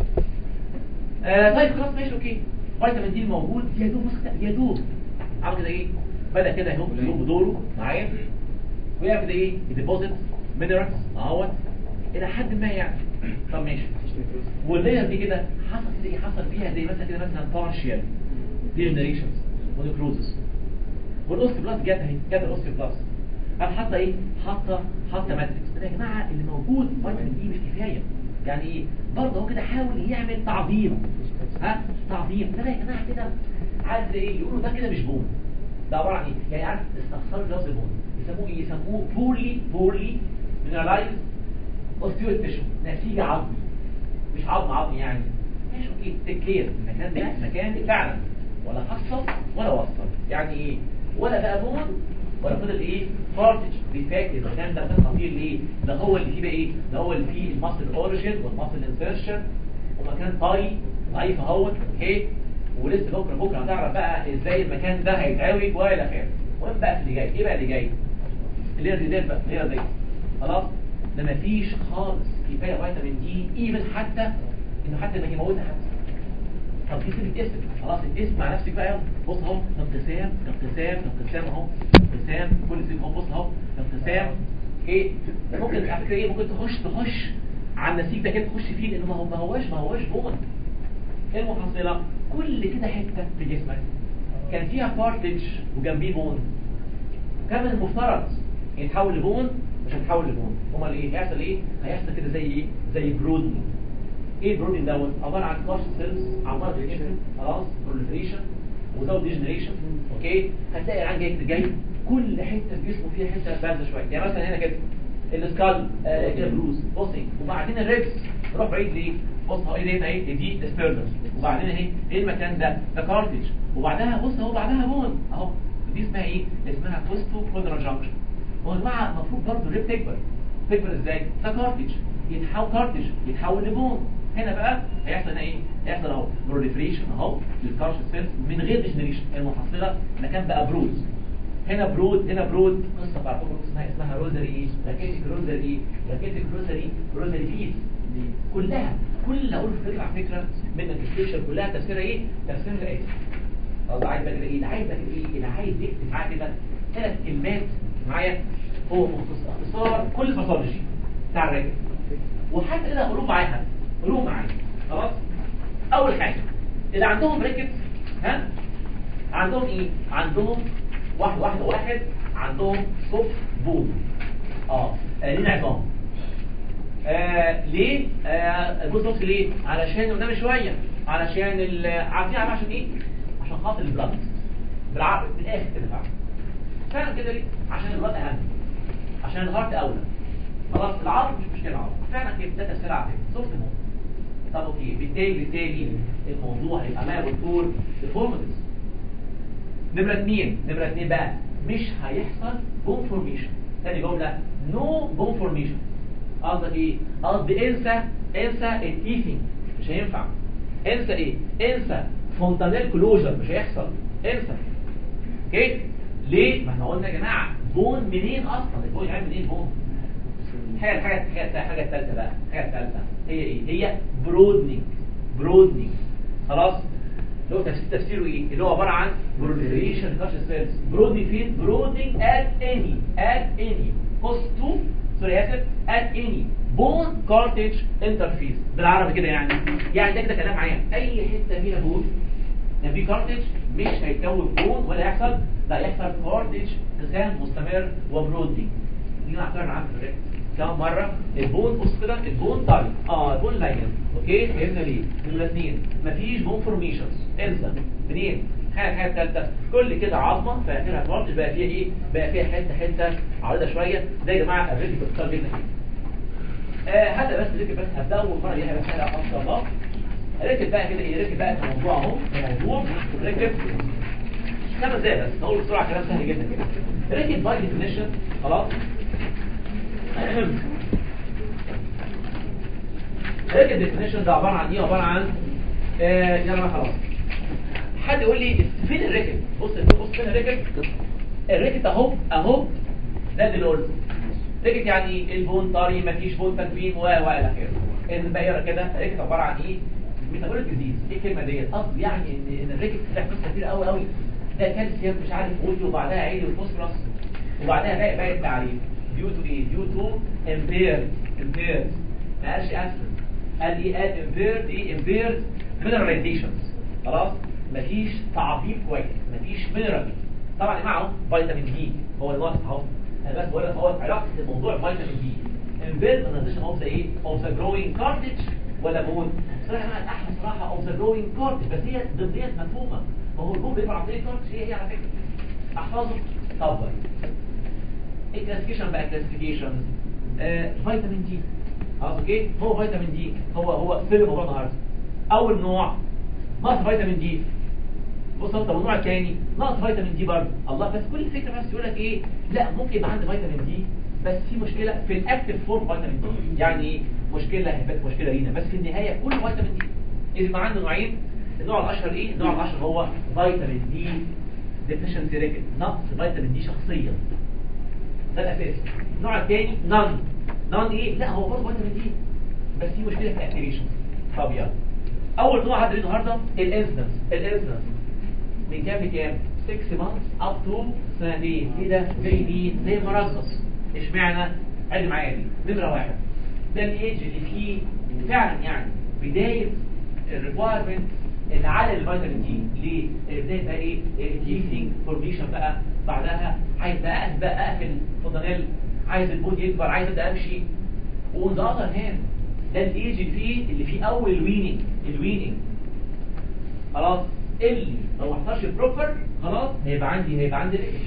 آه طيب خلاص ماشي اوكي فيتامين دي الموجود يا دوب بص يا دوب عامل كده ايه بدا كده اهو يقوم بدوره معايا ويعمل كده ايه يديبوزيت مينرالز اهوت الى حد ما يعني طب ماشي واللير دي كده حصل كده ايه حصل فيها زي مثلا كده مثلا بارشيال ديجنريشنز ونكروزس والاوستيوبلاست جت اهي جت الاوستيوبلاست قام حاطه ايه حاطه حاطه ماتريكس يا جماعه اللي موجود فيتامين دي مش كفايه يعني ايه برضه هو كده حاول يعمل تعظيم ها تعظيم ده يا جماعه كده عارف ايه يقولوا ده كده مش بون ده عباره عن ايه يعني عارف استخسار لفظ بون يسموه ايه يسموه بورلي بورلي مينرالايز اوستيو تيشو نتيجه عظمي مش عظم عظمي يعني ماشي اوكي تكلير المكان ده مكان فعلا ولا حصل ولا وصل يعني ايه ولا بقى بون ولا فضل ايه فارتج ديفاكت المكان ده كان خطير ليه ده هو اللي فيه بقى ايه ده هو اللي فيه الماسل اوريجين والماسل انسيرشن ومكان طري ضعيف اهوت اوكي ولسه بكره بكره هتعرف بقى ازاي المكان ده هيتعوج والى اخره المهم بقى في اللي جاي ايه بقى اللي جاي اللي هي دي بقى اللي هي دي خلاص ده مفيش خالص كفايه فيتامين دي ايفن حتى انه حتى ما يموتها حتى طب دي سيبك اسم خلاص الاسم مع نفسك بقى يلا بص اهو ابتسام ابتسام ابتسام اهو ابتسام كل سيب اهو بص اهو ابتسام ايه ممكن على فكره ايه ممكن تخش تخش على النسيج ده كده تخش فيه لانه ما هو ما هواش ما هواش بون ايه المحصله كل كده حته في جسمك كان فيها بارتج وجنبيه بون كان من المفترض يتحول لبون مش هيتحول لبون امال ايه هيحصل ايه هيحصل كده زي ايه زي برودنج ايه البروتين دوت عباره عن كاش سيلز عماله تنفذ خلاص بروليفريشن وزود ديجنريشن اوكي هتلاقي العين جاي جاي كل حته في جسمه فيها حته بارزه شويه يعني مثلا هنا كده السكال آه كده بروز بصي وبعدين الريبس روح بعيد ليه بص اهو ايه ديت اهي دي ديستربنس وبعدين اهي ايه المكان ده ده كارتج وبعدها بص اهو بعدها بون اهو دي اسمها ايه اسمها كوستو كودرا جانكشن هو يا جماعه المفروض برضه الريب تكبر تكبر ازاي ده كارتج يتحول كارتج يتحول لبون هنا بقى هيحصل ايه هيحصل اهو بروليفريشن اهو للكارش سيلز من غير ديجنريشن المحصله مكان بقى بروز هنا برود هنا برود قصه بتاعت اسمها اسمها روزري ايه راكيتك روزري ايه راكيتك روزري روزري بيز كلها كل اللي اقوله في الفكره على فكره من الديسكريبشن كلها تفسيرها ايه تفسيرها ايه الله عايز بقى كده ايه اللي عايز بقى كده ايه اللي عايز يكتب معايا كده ثلاث كلمات معايا هو اختصار كل الباثولوجي بتاع الراجل وحتى كده قولوا معايا قولوا معايا خلاص اول حاجه اللي عندهم ريكت ها عندهم ايه عندهم واحد واحد واحد عندهم صف بون اه لين عظام آه ليه آه البوز بوكس ليه علشان قدام شويه علشان ال- عارفين عارفين عشان ايه عشان خاطر البلاد بالعقل بالاخر كده فعلا فعلا كده ليه عشان البلاد اهم عشان الهارت اولى خلاص العظم مش مشكله عظم فعلا كده ده تفسير على فكره صفر موت طب اوكي بالتالي بالتالي الموضوع هيبقى ما بتقول ديفورميتيز نمرة اثنين نمرة اثنين بقى مش هيحصل بون فورميشن تاني جملة نو بون فورميشن قصدك ايه قصدي انسى انسى التيثينج مش هينفع انسى ايه انسى فونتانيل كلوجر مش هيحصل انسى اوكي ليه ما احنا قلنا يا جماعه بون منين اصلا البون يعني منين بون الحاجه الحاجه الحاجه الحاجه الثالثه بقى الحاجه الثالثه هي ايه هي برودنينج برودنينج خلاص اللي هو تفسير تفسيره ايه اللي هو عباره عن بروليفريشن كاش سيلز برودنينج فين برودنينج ات اني ات اني كوست تو سوري اسف ات اني بون كارتج انترفيس بالعربي كده يعني يعني ده كده كلام معايا اي حته فيها بون ده في كارتج مش هيتكون بون ولا يحصل لا يحصل كارتج تسام مستمر وبرودنينج دي نعتبر عنها في كم مرة البون بص كده البون طري اه البون لاين اوكي فهمنا ليه نمرة اثنين مفيش بون فورميشنز انسى اثنين حاجه حاجه ثالثه كل كده عظمه فاكرها كارتج بقى فيها ايه بقى فيها حته حته عريضه شويه زي يا جماعه الريدي بتختار جدا كده آه هذا بس ركب بس هبداه والمره دي هيبقى سهله ان شاء الله ركب بقى كده ايه ركب بقى الموضوع اهو موضوع ركب خمس دقايق بس نقول بسرعه كلام سهل جدا كده ركب باي ديفينيشن خلاص ركب ديفينيشن ده عباره عن ايه عباره عن آه يلا بقى خلاص حد يقول لي فين الركب بص بص فين الركب الركب اهو اهو ده اللي نقول ركب يعني البون طري مفيش بون تكوين و و الى اخره الباقي كده ركب عباره عن ايه ميتابوليك ديزيز ايه الكلمه ديت قصد يعني ان ان الركب طلع فلوس كتير قوي قوي ده كالسيوم مش عارف قوته وبعدها عيني وفوسفورس وبعدها باقي باقي التعريف ديو تو ايه ديو تو امبير امبير ما قالش اسيد قال ايه قال امبير ايه امبير مينراليزيشنز خلاص مفيش تعقيم كويس مفيش مينرال طبعا يا جماعه فيتامين دي هو اللي واقف اهو انا بس بقول لك هو علاقه الموضوع فيتامين دي امبير مينراليزيشن اوف ذا ايه اوف ذا جروينج كارتج ولا بون صراحه انا الاحلى صراحه اوف ذا جروينج كارتج بس هي ضمنيا مفهومه ما هو البون بيبقى عن طريق كارتج هي هي على فكره احفظه طبعا الكلاسيفيكيشن بقى كلاسيفيكيشن آه فيتامين دي خلاص اوكي هو فيتامين دي هو هو سر موضوع النهارده اول نوع نقص فيتامين دي بص انت النوع الثاني نقص فيتامين دي برضه الله بس كل فكره بس يقول لك ايه لا ممكن يبقى عندي فيتامين دي بس في مشكله في الاكتف فورم فيتامين دي يعني مشكله هيبقى مشكله لينا بس في النهايه كل فيتامين دي اذا يبقى عنده نوعين النوع الاشهر ايه النوع الاشهر هو فيتامين دي ديفيشنسي ريكت نقص فيتامين دي شخصيا ده الاساس النوع الثاني نون نون ايه لا هو برضه فيتامين دي بس في مشكله في الاكتيفيشن طب يلا اول نوع هدري النهارده الانسنس الانسنس من كام لكام 6 months up to سنتين كده زي مين زي المرزمس اشمعنى عد معايا دي نمره واحد ده الايدج اللي فيه فعلا يعني بدايه الريكوايرمنت اللي على الفيتامين دي ليه بدايه بقى ايه تيثينج فورميشن بقى بعدها عايز بقى بقى اقفل فضلال عايز البود يكبر عايز ابدا امشي وون ذا اذر هاند ده الايج اللي فيه اللي فيه اول الويننج الويننج خلاص اللي لو ما حصلش بروبر خلاص هيبقى عندي هيبقى عندي الايج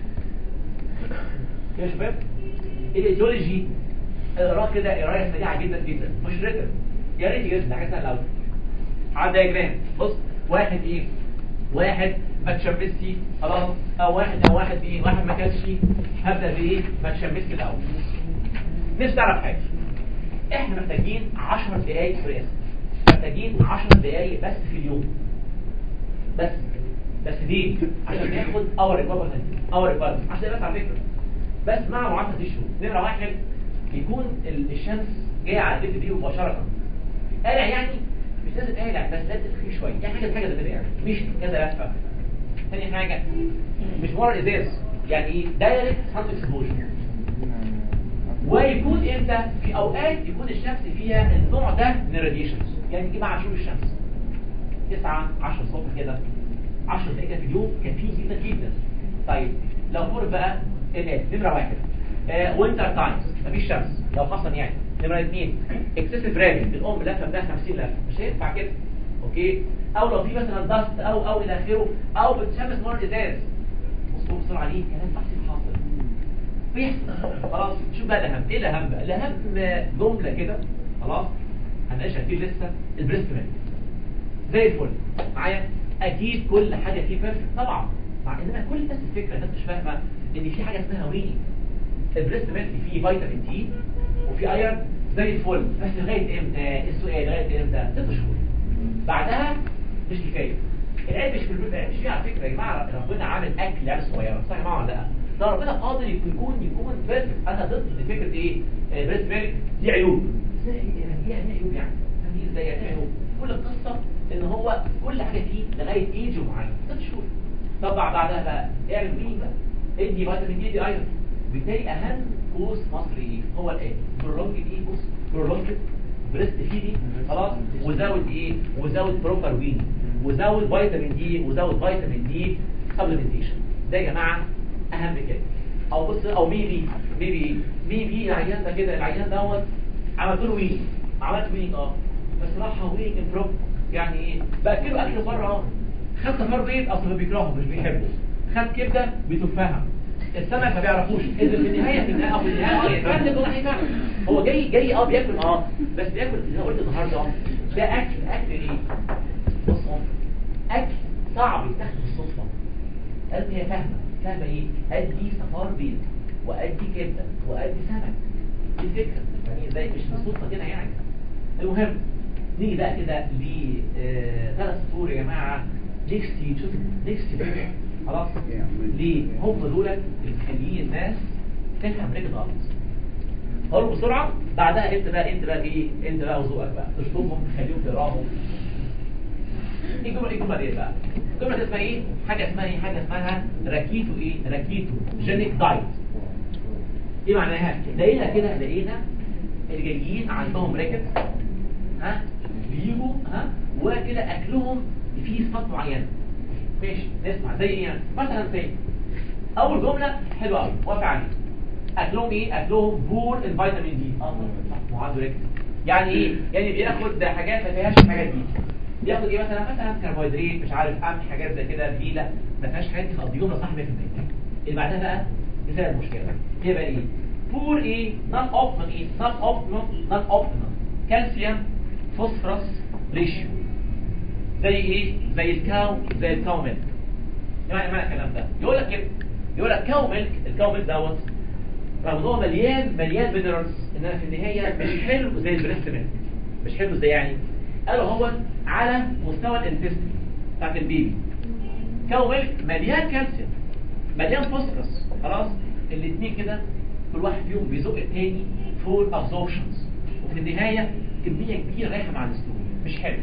كده يا شباب الايديولوجي اقراه كده قرايه سريعه جدا جدا مش ريتم يا ريت يجيب حاجه سهله قوي على الدياجرام بص واحد ايه واحد ما تشمسي خلاص او واحد او واحد ايه واحد ما كانش هبدا بايه ما تشمسي الاول نفسي اعرف حاجه احنا محتاجين 10 دقائق فريس محتاجين 10 دقائق بس في اليوم بس بس ليه عشان ناخد اور ريكفرمنت اور ريكفرمنت عشان بس على فكره بس مع معافى تيشو نمره واحد يكون ال- الشمس جايه على البيت دي مباشره قلع يعني مش لازم قلع بس لازم تخفيه شويه يعني حاجه حاجه زي كده يعني مش كذا لفه ثاني حاجه مش ورا ازاز يعني ايه دايركت سان اكسبوجر ويكون امتى في اوقات يكون الشمس فيها النوع ده من الراديشنز يعني ايه مع شروق الشمس 9 10 الصبح كده 10 دقيقه في اليوم كافيين جدا جدا طيب لو فرض بقى الناس نمره واحد آه وينتر تايمز مفيش شمس لو حصل يعني نمره اثنين اكسسيف رابنج الام لفه ده 50 لفه مش هينفع كده اوكي او لو في مثلا ضغط او او الى اخره او بتشمس نور ازاز بصوا بسرعه دي كلام تحصيل حاصل بيحصل خلاص شوف بقى الاهم ايه الاهم بقى الاهم جمله كده خلاص هنعيشها كتير لسه البريست ميلك زي الفل معايا اكيد كل حاجه فيه بيرفكت طبعا مع انما كل الناس الفكره الناس مش فاهمه ان في حاجه اسمها ويني البريست ميلك فيه فيتامين دي وفي ايرون زي الفل بس لغايه امتى السؤال لغايه امتى ست شهور بعدها مش كفايه العيب مش في البيت مش فيه على فكره يا جماعه ربنا عامل اكل لعيال صغيره صح يا جماعه ولا لا ده ربنا قادر يكون يكون بيرفكت انا ضد فكره ايه بريست ميلك دي عيوب ازاي يعني يعني عيوب يعني دي ازاي يعني عيوب كل القصه ان هو كل حاجه فيه لغايه ايج معين ست شهور طب بعدها بقى اعمل مين بقى ادي فيتامين دي دي ايرون بالتالي اهم كورس مصري ايه هو الان برولونج ايه بص برولونج بريست فيدي خلاص وزود ايه وزود بروبر وين وزود فيتامين دي وزود فيتامين دي سبلمنتيشن ده يا جماعه اهم كده او بص او ميبي ميبي ميبي العيان ده كده العيان دوت عملت له وين عملت وين اه بس راح وين امبروف يعني ايه باكله اكل بره اه خد صفار بيض اصل بيكرهه مش بيحبه خد كبده بيتفهم السمك ما بيعرفوش اذا في النهايه في النهايه أو في النهايه اه يتفهم كل حاجه هو جاي جاي اه بياكل اه بس بياكل زي ما قلت النهارده ده اكل اكل ايه بصوا اكل صعب يتاخد بالصدفه قال هي فاهمه فاهمه ايه ادي صفار بيض وادي كبده وادي سمك دي الفكره يعني زي مش بالصدفه كده يعني المهم نيجي بقى كده ل ثلاث سطور يا جماعه نفسي تشوف نفسي خلاص ليه هم دول اللي مخليين الناس تفهم رجل الارض هقول بسرعه بعدها انت بقى انت بقى ايه انت بقى وذوقك بقى تشطبهم تخليهم تقراهم ايه الجمله ايه الجمله دي بقى الجمله دي اسمها ايه حاجه اسمها ايه حاجه اسمها راكيتو ايه راكيتو جينيك دايت ايه معناها لقينا كده لقينا اللي جايين عندهم ريكت ها بيجوا ها وكده اكلهم فيه صفات معينه ماشي نسمع زي ايه يعني مثلا زي اول جمله حلوه قوي موافق عليها اكلهم ايه اكلهم بور ان فيتامين دي اه صح معاد ريكت يعني ايه يعني بياخد حاجات ما فيهاش الحاجات دي بياخد ايه مثلا مثلا كربوهيدرات مش عارف قمح حاجات زي كده بليله ما فيهاش حاجات تقضي يوم صح 100% اللي بعدها بقى مثال المشكله هي بقى ايه بور ايه نون اوبتيمال ايه نون اوبتيمال نون اوبتيمال كالسيوم فوسفورس ريشيو زي ايه زي الكاو زي الكاو ميلك يعني معنى الكلام ده يقول لك كده يقول لك كاو ميلك الكاو ميلك دوت رغم ان هو مليان مليان مينرالز انما في النهايه مش حلو زي البريست ميلك مش حلو زي يعني قالوا هو على مستوى الانتستين بتاعت البيبي كاو ميلك مليان كالسيوم مليان فوسفورس خلاص الاثنين كده كل واحد فيهم بيزق الثاني فول ابزوربشنز وفي النهايه كميه كبيره رايحه مع الاستول مش حلو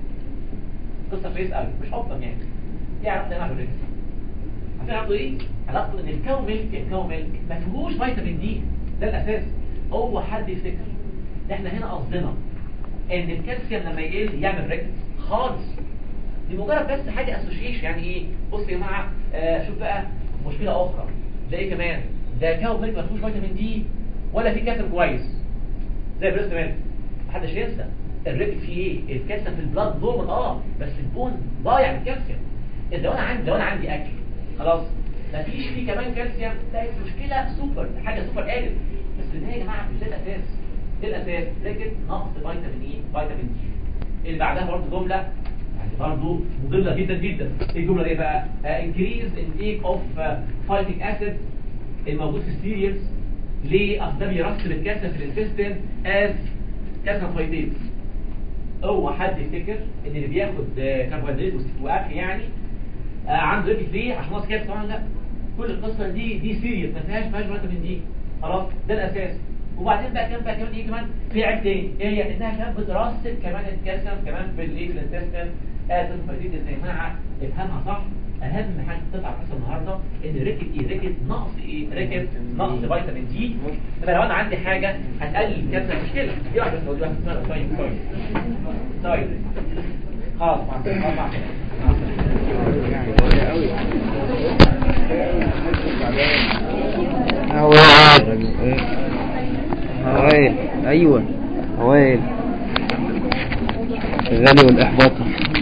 قصه كويس قوي مش افضل يعني دي علاقه مع الريكس عارفين علاقته ايه؟ علاقته ان الكاو ميلك الكاو ميلك ما فيهوش فيتامين دي ده الاساس هو حد يفتكر احنا هنا قصدنا ان الكالسيوم لما يقل يعمل ريكس خالص دي مجرد بس حاجه اسوشيشن يعني ايه بص يا جماعه آه شوف بقى مشكله اخرى ده ايه كمان ده كاو ميلك ما فيهوش فيتامين دي ولا فيه كالسيوم كويس زي بريست ميلك محدش ينسى الريكت فيه ايه الكالسيوم في البلاد نورمال اه بس البون ضايع من الكالسيوم لو انا عندي لو انا عندي اكل خلاص مفيش فيه كمان كالسيوم ده مشكله سوبر حاجه سوبر قادر بس في النهايه يا جماعه مش ده الاساس ده الاساس ريكت نقص فيتامين ايه فيتامين دي اللي بعدها برضه جمله يعني برضه مضله جدا جدا ايه الجمله دي بقى انكريز انتيك اوف فايتيك اسيد الموجود في السيريالز ليه اصل ده بيرسل الكالسيوم في الانتستين از كالسيوم فايتيز هو حد يفتكر ان اللي بياخد كربوهيدرات واكل يعني آه عنده ريكت ليه عشان ناقص كالسيوم طبعا لا كل القصه دي دي سيريس ما فيهاش ما فيهاش فيتامين دي خلاص ده الاساس وبعدين بقى كمان بقى كمان ايه كمان في عيب تاني ايه هي انها كمان بترسل كمان الكالسيوم كمان في الايه في الانتستين اسف فايتيز يا جماعه افهمها صح اهم حاجه تطلع حصل النهارده ان ريكت ايه ريكت نقص ايه ريكت نقص فيتامين دي طب لو انا عندي حاجه هتقلل الكالسيوم مشكله دي واحده بس واحده اسمها طيب طيب طيب خلاص مع السلامه مع هوائل هوائل ايوه هوائل الغني والاحباطي